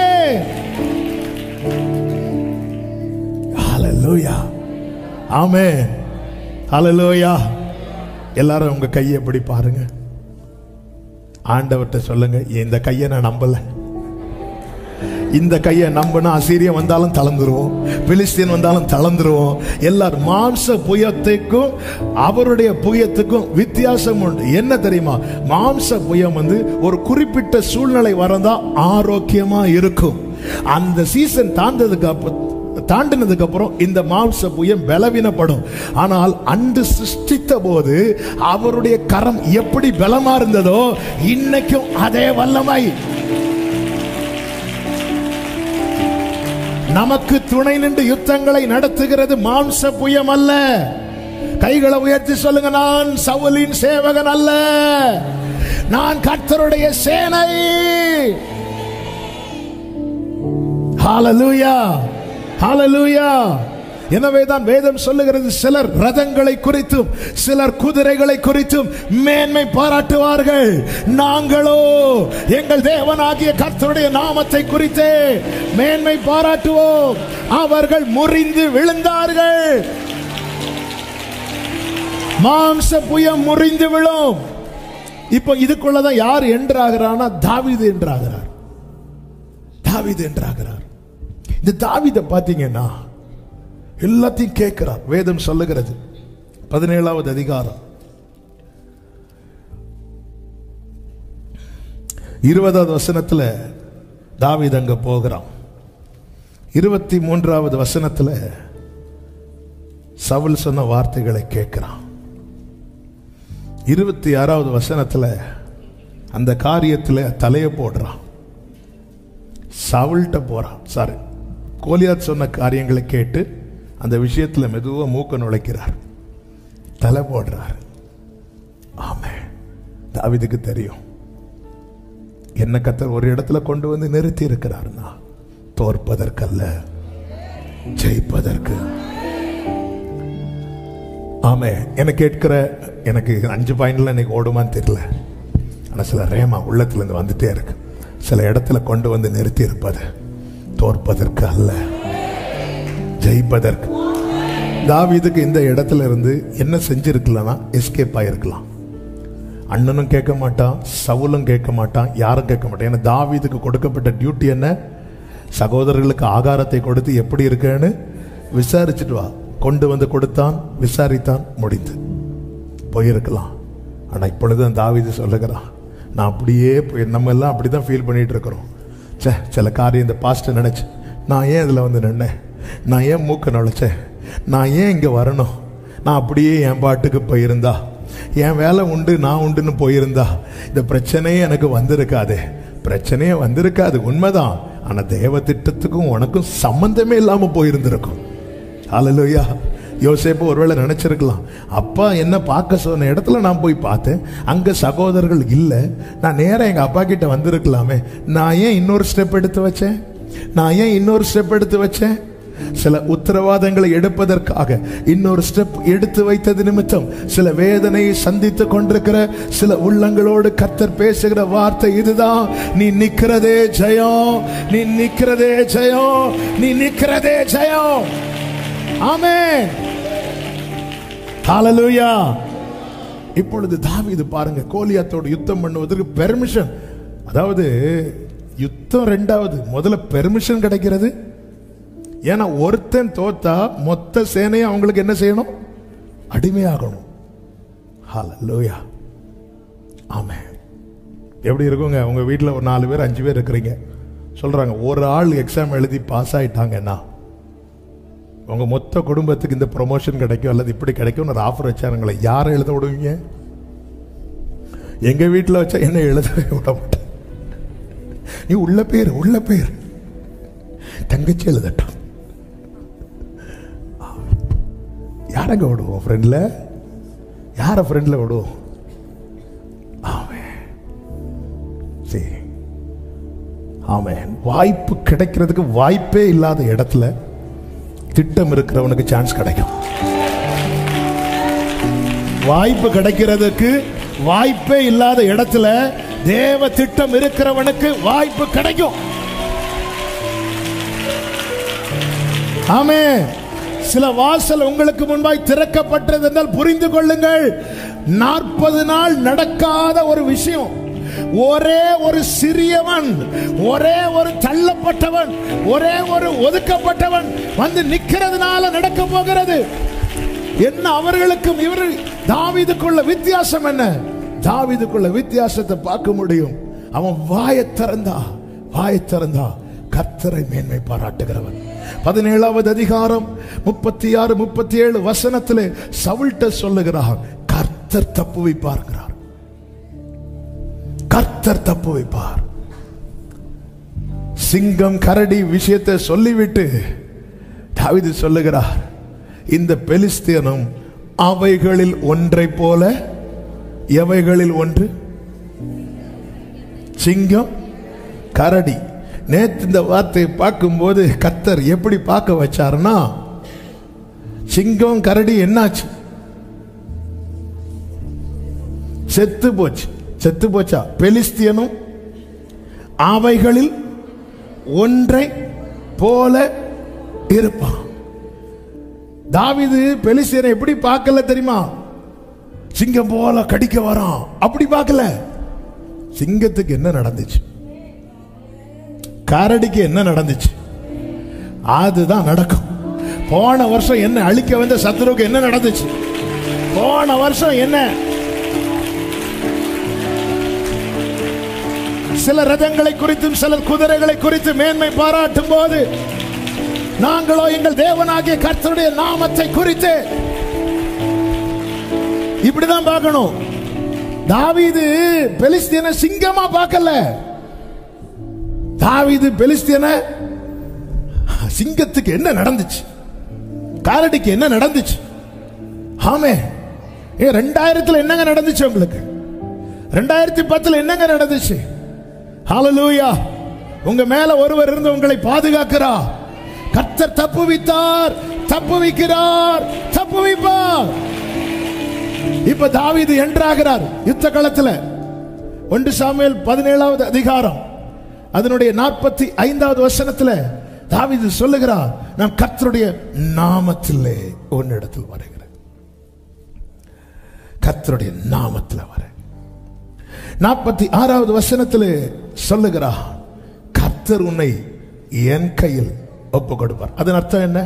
ஹalleluya ஆமென் ஹalleluya எல்லாரும் உங்க கையை எப்படி பாருங்க ஆண்டவர்கிட்ட சொல்லுங்க இந்த கையை நான் நம்பல இந்த கையை நம்பினா அசீரியம் வந்தாலும் தளர்ந்துருவோம் பிலிஸ்தீன் வந்தாலும் தளர்ந்துருவோம் எல்லாரும் மாம்ச புயத்துக்கும் அவருடைய புயத்துக்கும் வித்தியாசம் உண்டு என்ன தெரியுமா மாம்ச புயம் வந்து ஒரு குறிப்பிட்ட சூழ்நிலை வரந்தா ஆரோக்கியமா இருக்கும் அந்த சீசன் தாண்டதுக்கு அப்புறம் தாண்டினதுக்கு அப்புறம் இந்த மாம்ச புயம் பலவீனப்படும் ஆனால் அன்று சிருஷ்டித்த போது அவருடைய கரம் எப்படி பலமா இருந்ததோ இன்னைக்கும் அதே வல்லமை நமக்கு துணை நின்று யுத்தங்களை நடத்துகிறது மாம்ச புயம் அல்ல கைகளை உயர்த்தி சொல்லுங்க நான் சவுலின் சேவகன் அல்ல நான் கர்த்தருடைய சேனை ஹalleluya ஹalleluya எனவே தான் வேதம் சொல்லுகிறது சிலர் ரதங்களை குறித்தும் சிலர் குதிரைகளை குறித்தும் மேன்மை பாராட்டுவார்கள் நாங்களோ எங்கள் தேவனாகிய கர்த்தருடைய நாமத்தை குறித்தே மேன்மை பாராட்டுவோம் அவர்கள் முறிந்து விழுந்தார்கள் மாம்ச புயம் முறிந்து விழும் இப்போ இதுக்குள்ளதான் யார் என்றாகிறானா தாவீது என்றாகிறார் தாவீது என்றாகிறார் இந்த தாவீதை பார்த்தீங்கன்னா எல்லாத்தையும் கேட்கிறார் வேதம் சொல்லுகிறது பதினேழாவது அதிகாரம் இருபதாவது வசனத்துல தாவீது அங்க போகிறான் இருபத்தி மூன்றாவது வசனத்துல சவுல் சொன்ன வார்த்தைகளை கேட்கிறான் இருபத்தி ஆறாவது வசனத்துல அந்த காரியத்துல தலையை போடுறான் சவுல்கிட்ட போறான் சாரி கோலியாத் சொன்ன காரியங்களை கேட்டு அந்த விஷயத்துல மெதுவா மூக்க நுழைக்கிறார் தலை போடுறார் ஆமே தாவிதுக்கு தெரியும் என்ன கத்தர் ஒரு இடத்துல கொண்டு வந்து நிறுத்தி இருக்கிறார்னா தோற்பதற்கல்ல ஜெயிப்பதற்கு ஆமே எனக்கு கேட்கிற எனக்கு அஞ்சு பாயிண்ட்ல இன்னைக்கு ஓடுமான்னு தெரியல ஆனா சில ரேமா உள்ளத்துல இருந்து வந்துட்டே இருக்கு சில இடத்துல கொண்டு வந்து நிறுத்தி இருப்பது தோற்பதற்கு அல்ல ஜெயிப்பதற்கு தாவீதுக்கு இந்த இடத்துல இருந்து என்ன செஞ்சிருக்கலன்னா எஸ்கேப் ஆயிருக்கலாம் அண்ணனும் கேட்க மாட்டான் சவுலும் கேட்க மாட்டான் யாரும் கேட்க மாட்டான் ஏன்னா தாவீதுக்கு கொடுக்கப்பட்ட டியூட்டி என்ன சகோதரர்களுக்கு ஆகாரத்தை கொடுத்து எப்படி இருக்குன்னு விசாரிச்சுட்டு வா கொண்டு வந்து கொடுத்தான் விசாரித்தான் முடிந்து போயிருக்கலாம் ஆனா இப்பொழுது தாவீது சொல்லுகிறான் நான் அப்படியே போய் நம்ம எல்லாம் அப்படிதான் ஃபீல் பண்ணிட்டு இருக்கிறோம் சே சில காரியம் இந்த பாஸ்ட்டை நினைச்சு நான் ஏன் இதில் வந்து நின்னேன் நான் ஏன் மூக்க நுழைச்சேன் நான் ஏன் இங்கே வரணும் நான் அப்படியே என் பாட்டுக்கு போயிருந்தா என் வேலை உண்டு நான் உண்டுன்னு போயிருந்தா இந்த பிரச்சனையே எனக்கு வந்திருக்காது பிரச்சனையே வந்திருக்காது உண்மைதான் ஆனா தேவ திட்டத்துக்கும் உனக்கும் சம்பந்தமே இல்லாம போயிருந்திருக்கும் ஹalleluya யோசேப்பு ஒருவேளை நினைச்சிருக்கலாம் அப்பா என்ன பார்க்க சொன்ன இடத்துல நான் போய் பார்த்தேன் அங்க சகோதரர்கள் இல்லை நான் நேரா எங்க அப்பா கிட்ட வந்திருக்கலாமே நான் ஏன் இன்னொரு ஸ்டெப் எடுத்து வச்சேன் நான் ஏன் இன்னொரு ஸ்டெப் எடுத்து வச்சேன் சில உத்தரவாதங்களை எடுப்பதற்காக இன்னொரு ஸ்டெப் எடுத்து வைத்தது நிமித்தம் சில வேதனையை சந்தித்து கொண்டிருக்கிற சில உள்ளங்களோடு கத்தர் பேசுகிற வார்த்தை இதுதான் நீ நிக்கிறதே ஜெயம் நீ நிக்கிறதே ஜெயம் நீ நிக்கிறதே ஜெயம் ஆமென் ஹalleluya இப்பொழுது தாவீது பாருங்க கோலியாத்தோடு யுத்தம் பண்ணுவதற்கு பெர்மிஷன் அதாவது யுத்தம் ரெண்டாவது முதல்ல பெர்மிஷன் கிடைக்கிறது ஏன்னா ஒருத்தன் தோத்தா மொத்த சேனையும் அவங்களுக்கு என்ன செய்யணும் அடிமையாகணும் ஹalleluya ஆமென் எப்படி இருக்குங்க உங்க வீட்டில் ஒரு நாலு பேர் அஞ்சு பேர் இருக்கிறீங்க சொல்றாங்க ஒரு ஆள் எக்ஸாம் எழுதி பாஸ் ஆயிட்டாங்கன்னா உங்க மொத்த குடும்பத்துக்கு இந்த ப்ரொமோஷன் கிடைக்கும் அல்லது இப்படி கிடைக்கும் ஒரு ஆஃபர் வச்சாருங்களே யாரை எழுத விடுவீங்க எங்க வீட்டில் வச்சா என்ன எழுதவே விட மாட்டேன் நீ உள்ள பேர் உள்ள பேர் தங்கச்சி எழுதட்டும் யாரங்க விடுவோம் ஃப்ரெண்ட்ல யார ஃப்ரெண்ட்ல விடுவோம் ஆமென் சரி ஆமென் வாய்ப்பு கிடைக்கிறதுக்கு வாய்ப்பே இல்லாத இடத்துல திட்டம் இருக்கிறவனுக்கு சான்ஸ் கிடைக்கும் வாய்ப்பு கிடைக்கிறதுக்கு வாய்ப்பே இல்லாத இடத்துல தேவ திட்டம் இருக்கிறவனுக்கு வாய்ப்பு கிடைக்கும் ஆமே சில வாசல் உங்களுக்கு முன்பாய் திறக்கப்பட்டது என்றால் புரிந்து கொள்ளுங்கள் நாற்பது நாள் நடக்காத ஒரு விஷயம் ஒரே ஒரு சிறியவன் ஒரே ஒரு தள்ளப்பட்டவன் ஒரே ஒரு ஒதுக்கப்பட்டவன் வந்து நிக்கிறதுனால நடக்க போகிறது என்ன அவர்களுக்கும் இவர் தாவீதுக்குள்ள வித்தியாசம் என்ன தாவீதுக்குள்ள வித்தியாசத்தை பார்க்க முடியும் அவன் வாயை திறந்தா வாயை திறந்தா கர்த்தரை மேன்மை பாராட்டுகிறவன் பதினேழாவது அதிகாரம் முப்பத்தி ஆறு முப்பத்தி ஏழு வசனத்திலே சவுல்ட்ட சொல்லுகிறார் கர்த்தர் தப்பு வைப்பார்கிறார் கர்த்தர் தப்பு வைப்பார் சிங்கம் கரடி விஷயத்தை சொல்லிவிட்டு தாவீது சொல்லுகிறார் இந்த பெலிஸ்தியனும் அவைகளில் ஒன்றை போல எவைகளில் ஒன்று சிங்கம் கரடி நேத்து இந்த வார்த்தையை பார்க்கும்போது கத்தர் எப்படி பார்க்க வச்சாருன்னா சிங்கம் கரடி என்னாச்சு செத்து போச்சு செத்து போச்சா பெலிஸ்தியனும் அவைகளில் ஒன்றை போல இருப்பான் தாவீது பெலிஸ்தியனை எப்படி பார்க்கல தெரியுமா சிங்கம் போல கடிக்க வரான் அப்படி பார்க்கல சிங்கத்துக்கு என்ன நடந்துச்சு கரடிக்கு என்ன நடந்துச்சு அதுதான் நடக்கும் போன வருஷம் என்ன அழிக்க வந்த சத்துருவுக்கு என்ன நடந்துச்சு போன வருஷம் என்ன சில ரதங்களை குறித்தும் சில குதிரைகளை குறித்து மேன்மை பாராட்டும் போது நாங்களோ எங்கள் தேவனாகிய கர்த்தருடைய நாமத்தை குறித்து இப்படிதான் பார்க்கணும் தாவீது பெலிஸ்தீன சிங்கமா பார்க்கல தாவீது பெலிஸ்தீன சிங்கத்துக்கு என்ன நடந்துச்சு காரடிக்கு என்ன நடந்துச்சு ஆமே ஏ ரெண்டாயிரத்துல என்னங்க நடந்துச்சு உங்களுக்கு ரெண்டாயிரத்தி பத்துல என்னங்க நடந்துச்சு ஹalleluya உங்க மேல ஒருவர் இருந்து உங்களை பாதுகாக்கிறார் கர்த்தர் தப்புவித்தார் தப்புவிக்கிறார் தப்புவிப்பார் இப்ப தாவீது என்றாகிறார் யுத்த களத்துல ஒன்று சாமுவேல் பதினேழாவது அதிகாரம் அதனுடைய நாற்பத்தி ஐந்தாவது வசனத்துல தாவீது சொல்லுகிறார் நான் கர்த்தருடைய நாமத்திலே உன்னிடத்தில் வருகிறேன் கர்த்தருடைய நாமத்தில் வரேன் நாற்பத்தி ஆறாவது வசனத்தில் சொல்லுகிறார் கர்த்தர் உன்னை என் கையில் ஒப்பு கொடுப்பார் அதன் அர்த்தம் என்ன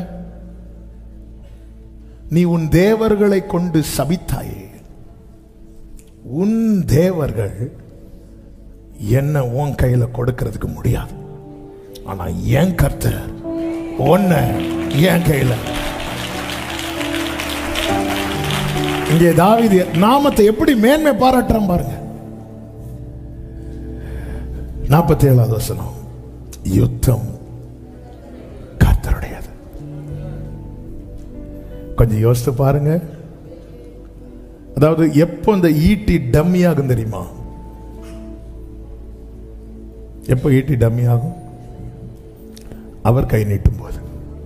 நீ உன் தேவர்களை கொண்டு சபித்தாயே உன் தேவர்கள் என்ன உன் கையில கொடுக்கிறதுக்கு முடியாது ஆனா என் கர்த்தர் உன்னை என் கையில இங்கே தாவீது நாமத்தை எப்படி மேன்மை பாராட்டுறான் பாருங்க நாற்பத்தி ஏழாவது வசனம் யுத்தம் கர்த்தருடையது கொஞ்சம் யோசித்து பாருங்க அதாவது எப்போ இந்த ஈட்டி டம்மி ஆகும் தெரியுமா எப்போ ஈட்டி டம்மி ஆகும் அவர் கை நீட்டும் போது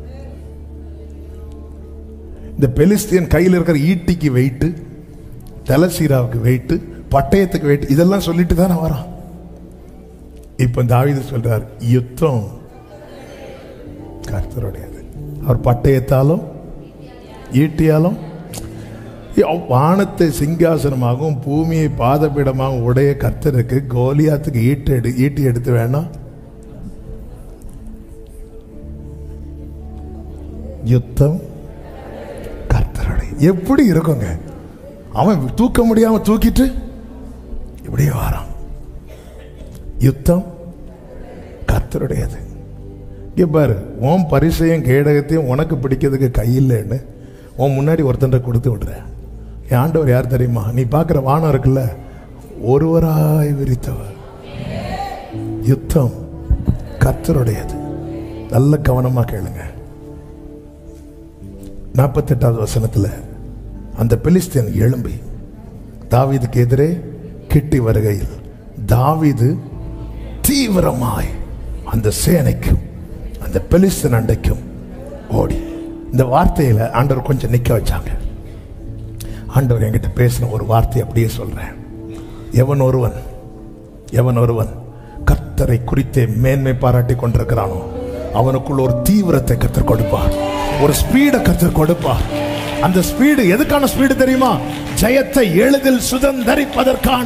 இந்த பெலிஸ்தியன் கையில் இருக்கிற ஈட்டிக்கு வெயிட்டு தலசீராவுக்கு வெயிட்டு பட்டயத்துக்கு வெயிட் இதெல்லாம் சொல்லிட்டு தானே வரான் இப்ப தாவீது சொல்றார் யுத்தம் கர்த்தருடையது அவர் பட்டயத்தாலும் ஈட்டியாலும் வானத்தை சிங்காசனமாகவும் பூமியை பாதபீடமாகவும் உடைய கர்த்தருக்கு கோலியாத்துக்கு ஈட்டு எடு ஈட்டி எடுத்து வேணாம் யுத்தம் கர்த்தருடைய எப்படி இருக்குங்க அவன் தூக்க முடியாம தூக்கிட்டு இப்படியே வாரான் யுத்தம் கர்த்தருடையது இங்க பாரு உன் பரிசையும் கேடகத்தையும் உனக்கு பிடிக்கிறதுக்கு கையில்லைன்னு உன் முன்னாடி ஒருத்தன் கொடுத்து விடுற என் ஆண்டவர் யார் தெரியுமா நீ பார்க்குற வானம் இருக்குல்ல ஒருவராய் விரித்தவர் யுத்தம் கர்த்தருடையது நல்ல கவனமா கேளுங்க நாற்பத்தெட்டாவது வசனத்துல அந்த பெலிஸ்தீன் எழும்பி தாவீதுக்கு எதிரே கிட்டி வருகையில் தாவீது தீவிரமாய் அந்த சேனைக்கும் அந்த பெலிஸ்தீன் அண்டைக்கும் ஓடி இந்த வார்த்தையில ஆண்டவர் கொஞ்சம் நிக்க வச்சாங்க ஆண்டவர் என்கிட்ட பேசின ஒரு வார்த்தை அப்படியே சொல்றேன் எவன் ஒருவன் எவன் ஒருவன் கர்த்தரை குறித்தே மேன்மை பாராட்டி கொண்டிருக்கிறானோ அவனுக்குள்ள ஒரு தீவிரத்தை கத்தர் கொடுப்பார் ஒரு ஸ்பீடை கத்தர் கொடுப்பார் அந்த ஸ்பீடு எதுக்கான ஸ்பீடு தெரியுமா ஜெயத்தை எளிதில் சுதந்தரிப்பதற்கான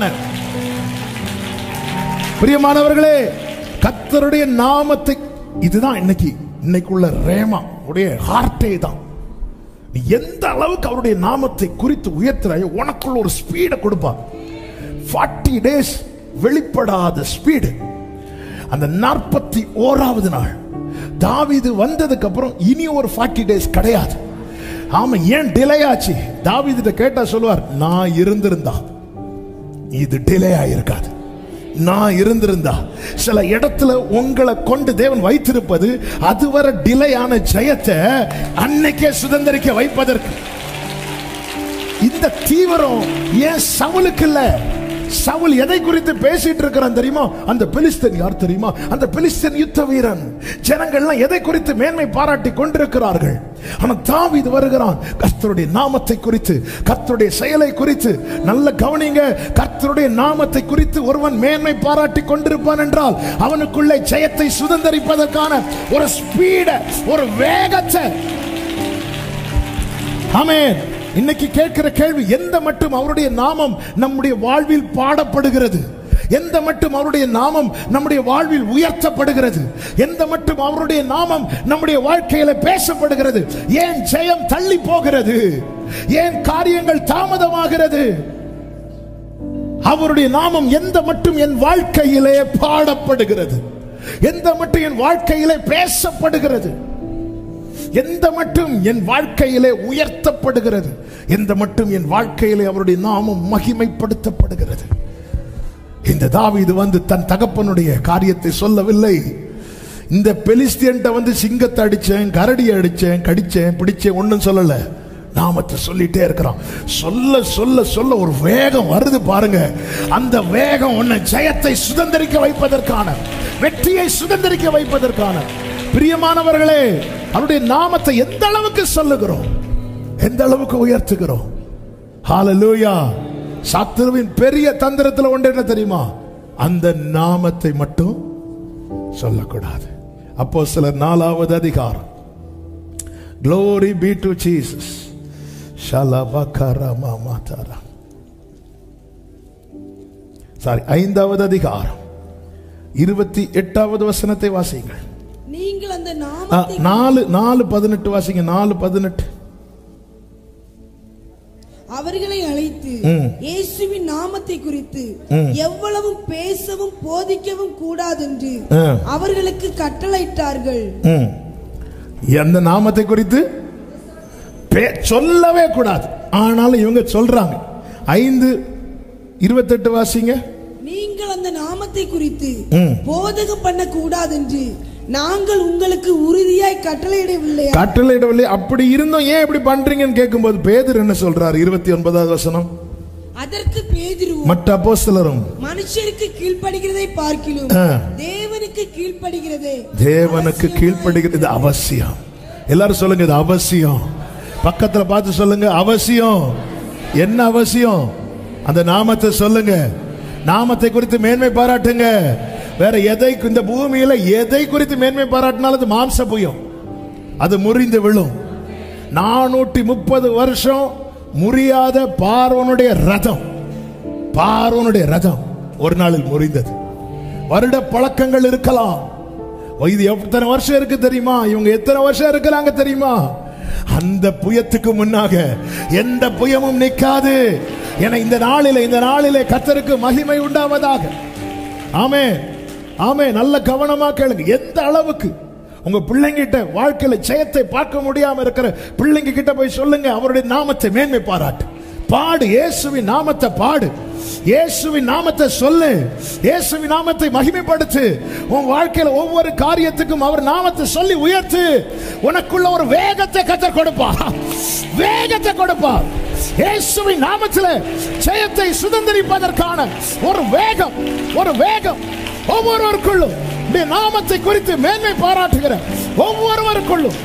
பிரியமானவர்களே கத்தருடைய நாமத்தை இதுதான் இன்னைக்கு இன்னைக்குள்ள ரேமா உடைய ஹார்ட்டே தான் நீ எந்த அளவுக்கு அவருடைய நாமத்தை குறித்து உயர்த்துறாயோ உனக்குள்ள ஒரு ஸ்பீடை கொடுப்பார் ஃபார்ட்டி டேஸ் வெளிப்படாத ஸ்பீடு அந்த நாற்பத்தி ஓராவது நாள் தாவீது வந்ததுக்கு அப்புறம் இனி ஒரு ஃபார்ட்டி டேஸ் கிடையாது ஆமா ஏன் டிலே ஆச்சு தாவீதுட்ட கேட்டா சொல்லுவார் நான் இருந்திருந்தா இது டிலே ஆயிருக்காது நான் இருந்திருந்தா சில இடத்துல உங்களை கொண்டு தேவன் வைத்திருப்பது அதுவரை டிலே ஆன ஜெயத்தை அன்னைக்கே சுதந்திரிக்க வைப்பதற்கு இந்த தீவிரம் ஏன் சவுலுக்கு இல்ல சவுல் எதை குறித்து பேசிட்டு இருக்கிறான் தெரியுமா அந்த பெலிஸ்தன் யார் தெரியுமா அந்த பெலிஸ்தன் யுத்த வீரன் ஜனங்கள்லாம் எதை குறித்து மேன்மை பாராட்டி கொண்டிருக்கிறார்கள் ஆனா தாவீது வருகிறான் கர்த்தருடைய நாமத்தை குறித்து கர்த்தருடைய செயலை குறித்து நல்ல கவனிங்க கர்த்தருடைய நாமத்தை குறித்து ஒருவன் மேன்மை பாராட்டி கொண்டிருப்பான் என்றால் அவனுக்குள்ளே ஜெயத்தை சுதந்திரிப்பதற்கான ஒரு ஸ்பீட ஒரு வேகத்தை ஆமென் இன்னைக்கு கேட்கிற கேள்வி எந்த மட்டும் அவருடைய நாமம் நம்முடைய வாழ்வில் பாடப்படுகிறது எந்த மட்டும் அவருடைய நாமம் நம்முடைய வாழ்வில் உயர்த்தப்படுகிறது எந்த மட்டும் அவருடைய நாமம் நம்முடைய வாழ்க்கையில பேசப்படுகிறது ஏன் ஜெயம் தள்ளி போகிறது ஏன் காரியங்கள் தாமதமாகிறது அவருடைய நாமம் எந்த மட்டும் என் வாழ்க்கையிலே பாடப்படுகிறது எந்த மட்டும் என் வாழ்க்கையிலே பேசப்படுகிறது எந்த மட்டும் என் வாழ்க்கையிலே உயர்த்தப்படுகிறது எந்த மட்டும் என் வாழ்க்கையிலே அவருடைய நாமம் மகிமைப்படுத்தப்படுகிறது இந்த தாவீது வந்து தன் தகப்பனுடைய காரியத்தை சொல்லவில்லை இந்த பெலிஸ்தியன்ட்ட வந்து சிங்கத்தை அடிச்சேன் கரடி அடிச்சேன் கடிச்சேன் பிடிச்சேன் ஒண்ணும் சொல்லல நாமத்தை சொல்லிட்டே இருக்கிறான் சொல்ல சொல்ல சொல்ல ஒரு வேகம் வருது பாருங்க அந்த வேகம் உன்னை ஜெயத்தை சுதந்திரிக்க வைப்பதற்கான வெற்றியை சுதந்திரிக்க வைப்பதற்கான பிரியமானவர்களே அவருடைய நாமத்தை எந்த அளவுக்கு சொல்லுகிறோம் எந்த அளவுக்கு உயர்த்துகிறோம் ஹalleluya சாத்திரவின் பெரிய தந்திரத்தில் ஒன்று என்ன தெரியுமா அந்த நாமத்தை மட்டும் சொல்லக்கூடாது அப்போ சிலர் நாலாவது அதிகாரம் glory be to jesus ஷலபகரமா மாதாரா சாரி ஐந்தாவது அதிகாரம் இருபத்தி எட்டாவது வசனத்தை வாசியுங்கள் நீங்கள் அந்த ஆ, நாமத்தை நாலு நாலு பதினெட்டு வாசிங்க நாலு பதினெட்டு அவர்களை அழைத்து ம். இயேசுவின் நாமத்தை குறித்து ம். எவ்வளவு பேசவும் போதிக்கவும் கூடாதென்று ஆ. அவர்களுக்கு கட்டளையிட்டார்கள் ம். எந்த நாமத்தை குறித்து பே- சொல்லவே கூடாது ஆனாலும் இவங்க சொல்றாங்க ஐந்து இருபத்தெட்டு வாசிங்க நீங்கள் அந்த நாமத்தை குறித்து ம். போதகம் பண்ண கூடாதென்று நாங்கள் உங்களுக்கு உறுதியாய் கட்டளையிடவில்லையா கட்டளையிடவில்லை அப்படி இருந்தோம் ஏன் இப்படி பண்றீங்கன்னு கேட்கும்போது பேதர் என்ன சொல்றாரு இருபத்தி ஒன்பதாவது வசனம் அதற்கு பேதுருவும் மற்ற அப்போஸ்தலரும் மனுஷருக்கு கீழ்ப்படுகிறதை பார்க்கிலும் ஆ. தேவனுக்கு கீழ்ப்படுகிறதே தேவனுக்கு கீழ்ப்படுகிறது இது அவசியம் எல்லாரும் சொல்லுங்க இது அவசியம் பக்கத்துல பார்த்து சொல்லுங்க அவசியம் என்ன அவசியம் அந்த நாமத்தை சொல்லுங்க நாமத்தை குறித்து மேன்மை பாராட்டுங்க வேற எதை இந்த பூமியில எதை குறித்து மேன்மை பாராட்டினாலும் அது மாம்ச புயம் அது முறிந்து விழும் நானூற்றி முப்பது வருஷம் முறியாத பார்வனுடைய ரதம் பார்வனுடைய ரதம் ஒரு நாளில் முறிந்தது வருட பழக்கங்கள் இருக்கலாம் ஓ, இது எத்தனை வருஷம் இருக்கு தெரியுமா இவங்க எத்தனை வருஷம் இருக்கிறாங்க தெரியுமா அந்த புயத்துக்கு முன்னாக எந்த புயமும் நிற்காது என இந்த நாளிலே இந்த நாளிலே கத்தருக்கு மகிமை உண்டாவதாக ஆமே ஆமே நல்ல கவனமா கேளுங்க எந்த அளவுக்கு உங்க பிள்ளைங்கிட்ட வாழ்க்கையில ஜெயத்தை பார்க்க முடியாம இருக்கிற பிள்ளைங்க கிட்ட போய் சொல்லுங்க அவருடைய நாமத்தை மேன்மை பாராட்டு பாடு இயேசுவின் நாமத்தை பாடு இயேசுவின் நாமத்தை சொல்லு இயேசுவின் நாமத்தை மகிமைப்படுத்து உன் வாழ்க்கையில ஒவ்வொரு காரியத்துக்கும் அவர் நாமத்தை சொல்லி உயர்த்து உனக்குள்ள ஒரு வேகத்தை கத்தர் கொடுப்பார் வேகத்தை கொடுப்பார் இயேசுவின் நாமத்தில் ஜெயத்தை சுதந்திரிப்பதற்கான ஒரு வேகம் ஒரு வேகம் ஒவ்வொருவருக்குள்ளும் உம்முடைய நாமத்தை குறித்து மேன்மை பாராட்டுகிற ஒவ்வொருவருக்குள்ளும்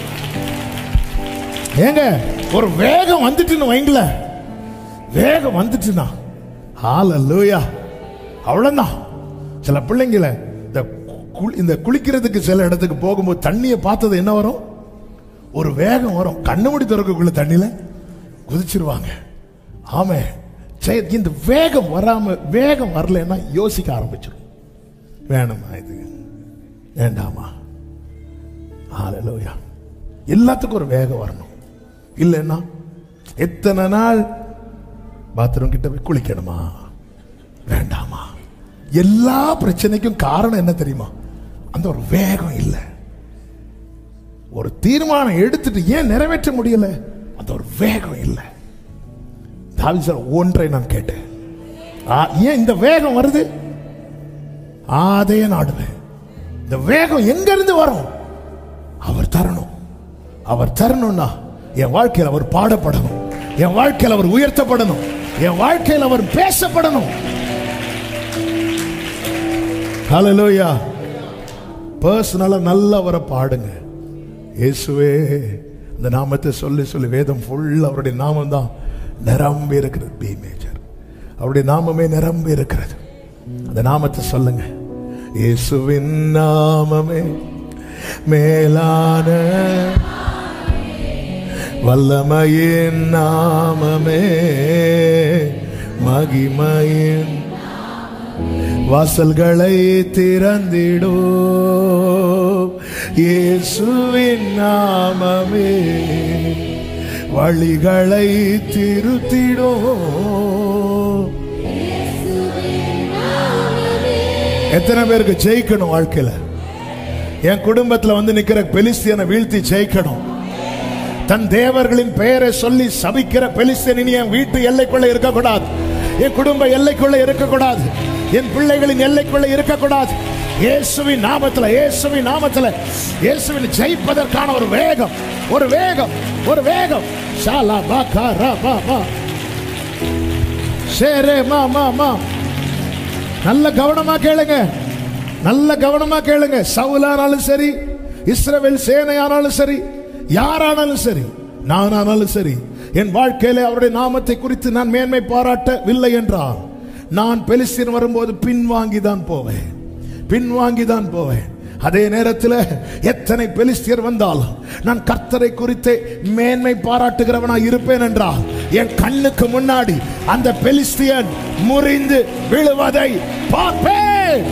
ஏங்க ஒரு வேகம் வந்துட்டுன்னு வைங்கள வேகம் வந்துட்டுனா ஹalleluya அவ்வளவுதான் சில பிள்ளைங்கள இந்த கு- இந்த குளிக்கிறதுக்கு சில இடத்துக்கு போகும்போது தண்ணியை பார்த்தது என்ன வரும் ஒரு வேகம் வரும் கண்ணு மூடி திறக்கக்குள்ள தண்ணியில குதிச்சிருவாங்க ஆமே சரி, இந்த வேகம் வராம வேகம் வரலைன்னா யோசிக்க ஆரம்பிச்சிடும் வேணுமா இது வேண்டாமா ஹalleluya எல்லாத்துக்கும் ஒரு வேகம் வரணும் இல்லைன்னா எத்தனை நாள் பாத்ரூம் கிட்ட போய் குளிக்கணுமா வேண்டாமா எல்லா பிரச்சனைக்கும் காரணம் என்ன தெரியுமா அந்த ஒரு வேகம் இல்லை ஒரு தீர்மானம் எடுத்துட்டு ஏன் நிறைவேற்ற முடியல அந்த ஒரு வேகம் இல்லை தாவீது சொல்ற, ஒன்றை நான் கேட்டேன் ஆ, ஏன் இந்த வேகம் வருது அதே நாடுவேன் இந்த வேகம் எங்க இருந்து வரும் அவர் தரணும் அவர் தரணும்னா என் வாழ்க்கையில் அவர் பாடப்படணும் என் வாழ்க்கையில் அவர் உயர்த்தப்படணும் என் வாழ்க்கையில் அவர் பேசப்படணும் ஹalleluya பர்சனலா நல்லா அவரை பாடுங்க இயேசுவே அந்த நாமத்தை சொல்லி சொல்லி வேதம் ஃபுல் அவருடைய நாமம் தான் நிரம்பி இருக்கிறது பி மேஜர் அவருடைய நாமமே நிரம்பி இருக்கிறது அந்த நாமத்தை சொல்லுங்க இயேசுவின் நாமமே மேலான வல்லமையின் நாமமே மகிமையின் வாசல்களை திறந்திடோ இயேசுவின் நாமமே வழிகளை திருத்திடோ எத்தனை பேருக்கு ஜெயிக்கணும் வாழ்க்கையில என் குடும்பத்துல வந்து நிக்கிற பெலிஸ்தியனை வீழ்த்தி ஜெயிக்கணும் தன் தேவர்களின் பெயரை சொல்லி சபிக்கிற பெலிஸ்தீன் இனி என் வீட்டு எல்லைக்குள்ள இருக்கக்கூடாது என் குடும்ப எல்லைக்குள்ள இருக்கக்கூடாது என் பிள்ளைகளின் எல்லைக்குள்ள இருக்கக்கூடாது இயேசுவின் நாமத்துல இயேசுவின் நாமத்துல இயேசுவின் ஜெயிப்பதற்கான ஒரு வேகம் ஒரு வேகம் ஒரு வேகம் ஷாலா பா கா ரா பா பா ஷேரே மா மா மா நல்ல கவனமா கேளுங்க நல்ல கவனமா கேளுங்க சவுலானாலும் சரி இஸ்ரவேல் சேனையானாலும் சரி யாரானாலும் சரி நானானாலும் சரி என் வாழ்க்கையில அவருடைய நாமத்தை குறித்து நான் மேன்மை பாராட்டவில்லை என்றால் நான் பெலிஸ்தீன் வரும்போது பின்வாங்கி தான் போவேன் பின்வாங்கி தான் போவேன் அதே நேரத்தில் எத்தனை பெலிஸ்தியர் வந்தாலும் நான் கர்த்தரை குறித்து மேன்மை பாராட்டுகிறவனாய் இருப்பேன் என்றால் என் கண்ணுக்கு முன்னாடி அந்த பெலிஸ்தியன் முறிந்து விழுவதை பார்ப்பேன்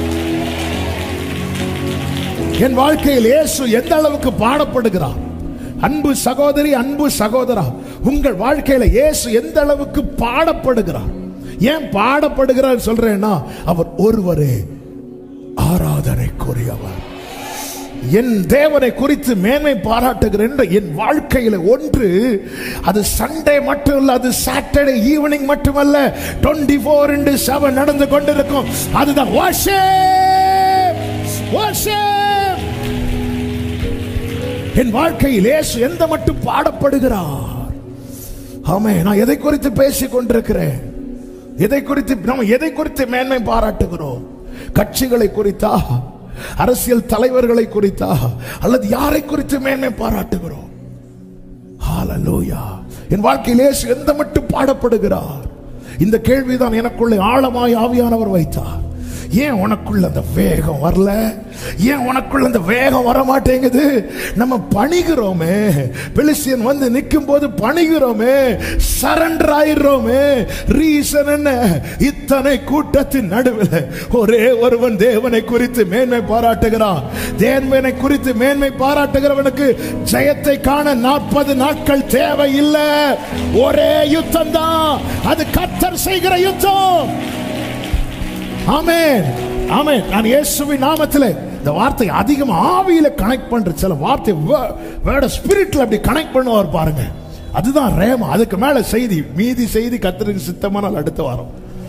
என் வாழ்க்கையில் இயேசு எந்த அளவுக்கு பாடப்படுகிறார் அன்பு சகோதரி அன்பு சகோதரா உங்கள் வாழ்க்கையில இயேசு எந்த அளவுக்கு பாடப்படுகிறார் ஏன் பாடப்படுகிறார் சொல்றேன்னா அவர் ஒருவரே ஆராதனைக்குரியவர் என் தேவனை குறித்து மேன்மை பாராட்டுகிறேன் என்ற என் வாழ்க்கையில ஒன்று அது சண்டே மட்டும் இல்ல அது சாட்டர்டே ஈவினிங் மட்டுமல்ல டுவெண்ட்டி ஃபோர் இன்டு செவன் நடந்து கொண்டிருக்கும் அதுதான் worship. worship. என் வாழ்க்கையில் இயேசு எந்த மட்டும் பாடப்படுகிறார் ஆமே நான் எதை குறித்து பேசிக் கொண்டிருக்கிறேன் எதை குறித்து நம்ம எதை குறித்து மேன்மை பாராட்டுகிறோம் கட்சிகளை குறித்தா அரசியல் தலைவர்களை குறித்தா அல்லது யாரை குறித்து மேன்மை பாராட்டுகிறோம் ஹalleluya என் வாழ்க்கையில் இயேசு எந்த மட்டும் பாடப்படுகிறார் இந்த கேள்விதான் எனக்குள்ளே ஆழமாய் ஆவியானவர் வைத்தார் ஏன் உனக்குள்ள அந்த வேகம் வரல ஏன் உனக்குள்ள அந்த வேகம் வர மாட்டேங்குது நம்ம பணிகிறோமே பெலிசியன் வந்து நிற்கும் போது பணிகிறோமே சரண்டர் ஆயிடுறோமே ரீசன் என்ன இத்தனை கூட்டத்தின் நடுவில் ஒரே ஒருவன் தேவனை குறித்து மேன்மை பாராட்டுகிறான் தேவனை குறித்து மேன்மை பாராட்டுகிறவனுக்கு ஜெயத்தை காண நாற்பது நாட்கள் தேவை இல்லை ஒரே யுத்தம் தான் அது கத்தர் செய்கிற யுத்தம் ஆமென் ஆமென் நான் இயேசுவின் நாமத்தில் இந்த வார்த்தை அதிகம் ஆவியில கனெக்ட் பண்ற சில வார்த்தை வேர்ட ஸ்பிரிட்ல அப்படி கனெக்ட் பண்ணுவார் பாருங்க அதுதான் ரேமா அதுக்கு மேல செய்தி மீதி செய்தி கத்தருக்கு சித்தமானால் அடுத்த வாரம்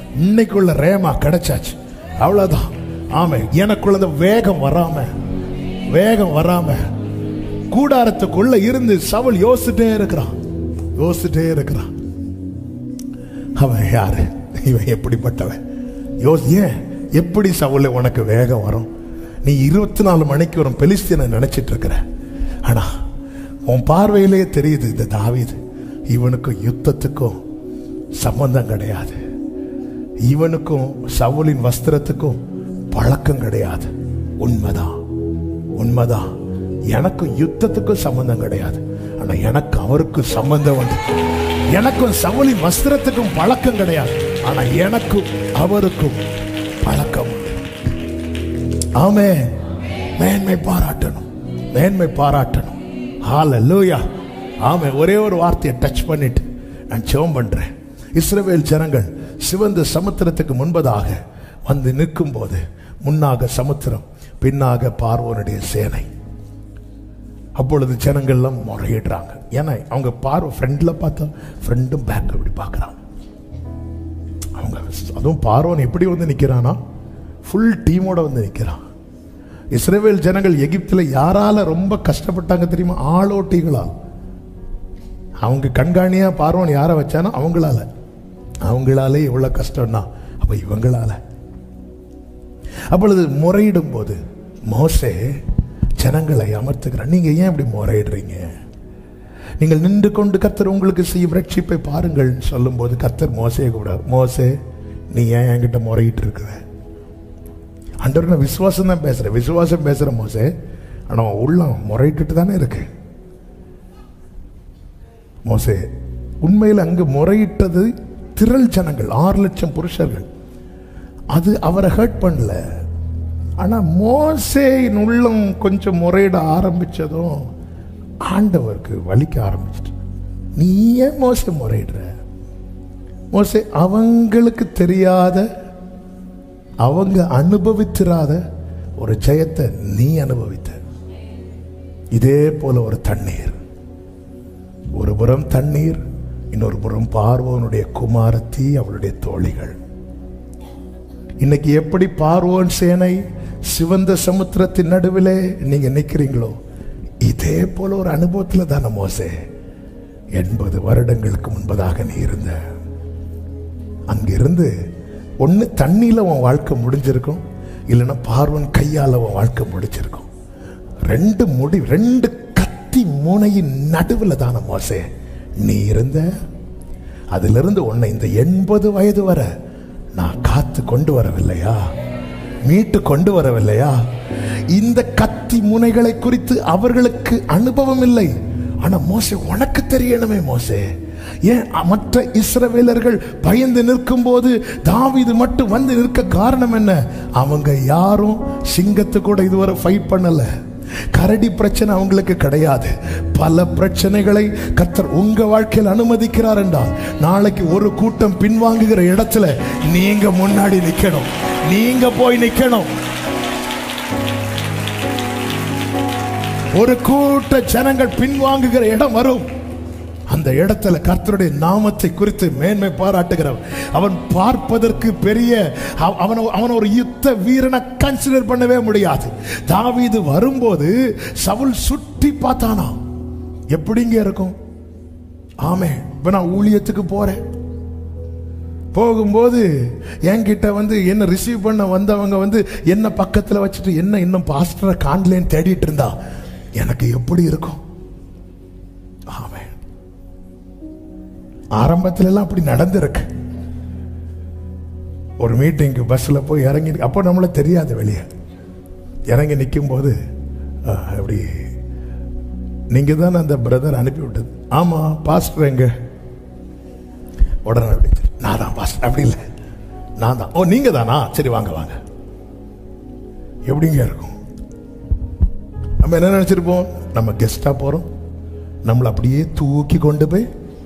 இன்னைக்குள்ள ரேமா கிடைச்சாச்சு அவ்வளவுதான் ஆமே எனக்குள்ள அந்த வேகம் வராம வேகம் வராம கூடாரத்துக்குள்ள இருந்து சவுல் யோசிச்சுட்டே இருக்கிறான் யோசிச்சுட்டே இருக்கிறான் அவன் யாரு இவன் எப்படிப்பட்டவன் யோசி ஏன் எப்படி சவுல உனக்கு வேகம் வரும் நீ இருபத்தி நாலு மணிக்கு வரும் பெலிஸ்தீனை நினைச்சிட்டு இருக்கிற ஆனா உன் பார்வையிலே தெரியுது இந்த தாவீது இவனுக்கும் யுத்தத்துக்கும் சம்பந்தம் கிடையாது இவனுக்கும் சவுலின் வஸ்திரத்துக்கும் பழக்கம் கிடையாது உண்மைதான் உண்மைதான் எனக்கும் யுத்தத்துக்கும் சம்பந்தம் கிடையாது ஆனா எனக்கு அவருக்கும் சம்பந்தம் வந்து எனக்கும் சவுலின் வஸ்திரத்துக்கும் பழக்கம் கிடையாது ஆனா எனக்கும் அவருக்கும் பழக்கம் உண்டு ஆமே மேன்மை பாராட்டணும் மேன்மை பாராட்டணும் ஹalleluya ஆமே ஒரே ஒரு வார்த்தையை டச் பண்ணிட்டு நான் ஜெபம் பண்றேன் இஸ்ரவேல் ஜனங்கள் சிவந்த சமுத்திரத்துக்கு முன்பதாக வந்து நிற்கும் போது முன்னாக சமுத்திரம் பின்னாக பார்வோனுடைய சேனை அப்பொழுது ஜனங்கள்லாம் முறையிடுறாங்க ஏன்னா அவங்க பார்வை ஃப்ரண்ட்ல பார்த்தா ஃப்ரெண்டும் பேக் இப்படி பார்க்குறாங்க அவங்க அதுவும் பார்வன் எப்படி வந்து நிற்கிறானா ஃபுல் டீமோட வந்து நிற்கிறான் இஸ்ரேவேல் ஜனங்கள் எகிப்தில் யாரால ரொம்ப கஷ்டப்பட்டாங்க தெரியுமா ஆளோட்டிகளா அவங்க கண்காணியா பார்வன் யாரை வச்சானோ அவங்களால அவங்களாலே இவ்வளவு கஷ்டம்னா அப்ப இவங்களால அப்பொழுது முறையிடும் போது மோசே ஜனங்களை அமர்த்துக்கிறார் நீங்க ஏன் இப்படி முறையிடுறீங்க நீங்கள் நின்று கொண்டு கத்தர் உங்களுக்கு செய்யும் ரட்சிப்பை பாருங்கள் சொல்லும்போது கத்தர் மோசையை கூடாது மோசே நீ ஏன் என்கிட்ட முறையிட்டு இருக்கிற அண்டவர் நான் விசுவாசம் தான் பேசுறேன் விசுவாசம் பேசுற மோசே ஆனா உன் உள்ளம் முறையிட்டு தானே இருக்கு மோசே உண்மையில் அங்கு முறையிட்டது திரள் ஜனங்கள் ஆறு லட்சம் புருஷர்கள் அது அவரை ஹர்ட் பண்ணல ஆனா மோசேயின் உள்ளம் கொஞ்சம் முறையிட ஆரம்பிச்சதும் ஆண்டவருக்கு வலிக்க ஆரம்பிச்சிட்டு நீ ஏன் மோசே முறையிடுற மோசே அவங்களுக்கு தெரியாத அவங்க அனுபவித்திராத ஒரு ஜெயத்தை நீ அனுபவித்த இதே போல ஒரு தண்ணீர் ஒரு புறம் தண்ணீர் இன்னொரு புறம் பார்வோனுடைய குமாரத்தி அவளுடைய தோழிகள் இன்னைக்கு எப்படி பார்வோன் சேனை சிவந்த சமுத்திரத்தின் நடுவிலே நீங்க நிக்கிறீங்களோ இதே போல ஒரு அனுபவத்துல தானே மோசே எண்பது வருடங்களுக்கு முன்பதாக நீ இருந்த அங்கிருந்து ஒண்ணு தண்ணியில உன் வாழ்க்கை முடிஞ்சிருக்கும் இல்லைன்னா பார்வன் கையால உன் வாழ்க்கை முடிஞ்சிருக்கும் ரெண்டு முடி ரெண்டு கத்தி முனையின் நடுவில் தானே மோசே நீ இருந்த அதிலிருந்து உன்னை இந்த எண்பது வயது வரை நான் காத்து கொண்டு வரவில்லையா மீட்டு கொண்டு வரவில்லையா இந்த கத்தி முனைகளை குறித்து அவர்களுக்கு அனுபவம் இல்லை ஆனா மோசே உனக்கு தெரியணுமே மோசே ஏன் மற்ற இஸ்ரவேலர்கள் பயந்து நிற்கும் போது தாவீது மட்டும் வந்து நிற்க காரணம் என்ன அவங்க யாரும் சிங்கத்து கூட இதுவரை ஃபைட் பண்ணல கரடி பிரச்சனை அவங்களுக்கு கிடையாது பல பிரச்சனைகளை கத்தர் உங்க வாழ்க்கையில் அனுமதிக்கிறார் என்றால் நாளைக்கு ஒரு கூட்டம் பின்வாங்குகிற இடத்துல நீங்க முன்னாடி நிக்கணும் நீங்க போய் நிக்கணும் ஒரு கூட்ட ஜனங்கள் பின்வாங்குகிற இடம் வரும் அந்த இடத்துல கர்த்தருடைய நாமத்தை குறித்து மேன்மை பாராட்டுகிறவன் அவன் பார்ப்பதற்கு பெரிய அவ- அவன அவன் ஒரு யுத்த வீரனை கன்சிடர் பண்ணவே முடியாது தாவீது வரும்போது சவுல் சுற்றி பார்த்தானா எப்படிங்க இருக்கும் ஆமே இப்ப நான் ஊழியத்துக்கு போறேன் போகும்போது என்கிட்ட வந்து என்ன ரிசீவ் பண்ண வந்தவங்க வந்து என்ன பக்கத்துல வச்சுட்டு என்ன இன்னும் பாஸ்டரை காணலேன்னு தேடிட்டு இருந்தா எனக்கு எப்படி இருக்கும் ஆமே ஆரம்பத்துல எல்லாம் அப்படி நடந்திருக்கு ஒரு மீட்டிங்க்கு பஸ்ல போய் இறங்கி அப்போ நம்மள தெரியாது வெளியே இறங்கி நிற்கும் போது அப்படி நீங்க தான் அந்த பிரதர் அனுப்பி விட்டது ஆமா பாஸ்டர் எங்க உடனே அப்படி நான் தான் பாஸ்டர் அப்படி இல்லை நான் தான் ஓ நீங்க தானா சரி வாங்க வாங்க எப்படிங்க இருக்கும் நம்ம என்ன நினைச்சிருப்போம் நம்ம கெஸ்டா போறோம் நம்மளை அப்படியே தூக்கி கொண்டு போய்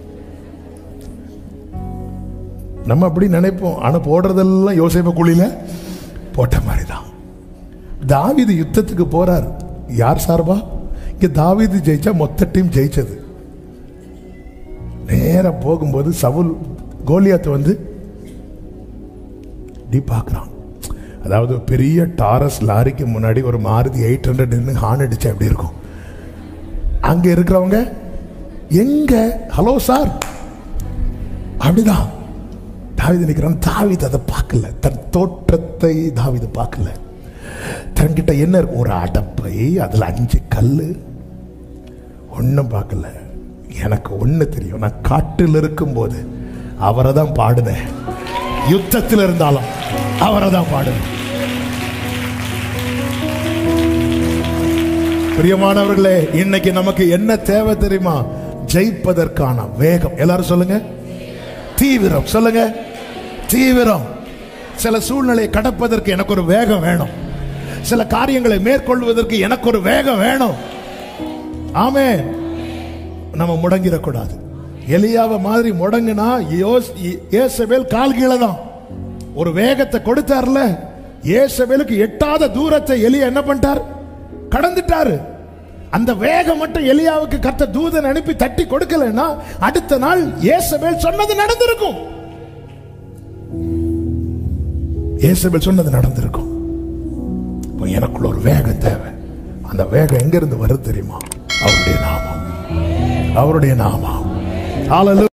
நம்ம அப்படி நினைப்போம் ஆனா போடுறதெல்லாம் யோசேப்ப குழியில போட்ட மாதிரி தான் தாவீது யுத்தத்துக்கு போறார் யார் சார்பா இங்க தாவீது ஜெயிச்சா மொத்த டீம் ஜெயிச்சது நேரா போகும்போது சவுல் கோலியாத்து வந்து அப்படி பார்க்கறான் அதாவது பெரிய டாரஸ் லாரிக்கு முன்னாடி ஒரு மாருதி எயிட் ஹண்ட்ரட் நின்று ஹார்ன் அடிச்சா எப்படி இருக்கும் அங்க இருக்கிறவங்க எங்க ஹலோ சார் அப்படிதான் தாவித நிற்கிறான் தாவித அதை பார்க்கல தன் தோற்றத்தை தாவித பார்க்கல தன்கிட்ட என்ன இருக்கு? ஒரு அடப்பை அதுல அஞ்சு கல்லு ஒன்றும் பார்க்கல எனக்கு ஒண்ணு தெரியும் நான் காட்டில் இருக்கும்போது அவரை தான் பாடுனேன் யுத்தத்தில் இருந்தாலும் அவரை தான் பாடுனேன் பிரியமானவர்களே இன்னைக்கு நமக்கு என்ன தேவை தெரியுமா ஜெயிப்பதற்கான வேகம் எல்லாரும் சொல்லுங்க தீவிரம் சொல்லுங்க தீவிரம் சில சூழ்நிலையை கடப்பதற்கு எனக்கு ஒரு வேகம் வேணும் சில காரியங்களை மேற்கொள்வதற்கு எனக்கு ஒரு வேகம் வேணும் ஆமே நம்ம முடங்கிடக்கூடாது எலியாவை மாதிரி முடங்குனா யோஸ்- ஏசபேல் கால் கீழே தான் ஒரு வேகத்தை கொடுத்தார்ல ஏசபேலுக்கு எட்டாத தூரத்தை எலியா என்ன பண்ணிட்டார் கடந்துட்டாரு அந்த வேகம் மட்டும் எலியாவுக்கு கத்த தூதன் அனுப்பி தட்டி கொடுக்கலன்னா அடுத்த நாள் ஏசபேல் சொன்னது நடந்திருக்கும் ஏசபேல் சொன்னது நடந்திருக்கும் இப்போ எனக்குள்ள ஒரு வேகம் தேவை அந்த வேகம் எங்க இருந்து வருது தெரியுமா அவருடைய நாமம் அவருடைய நாமம் Hallelujah.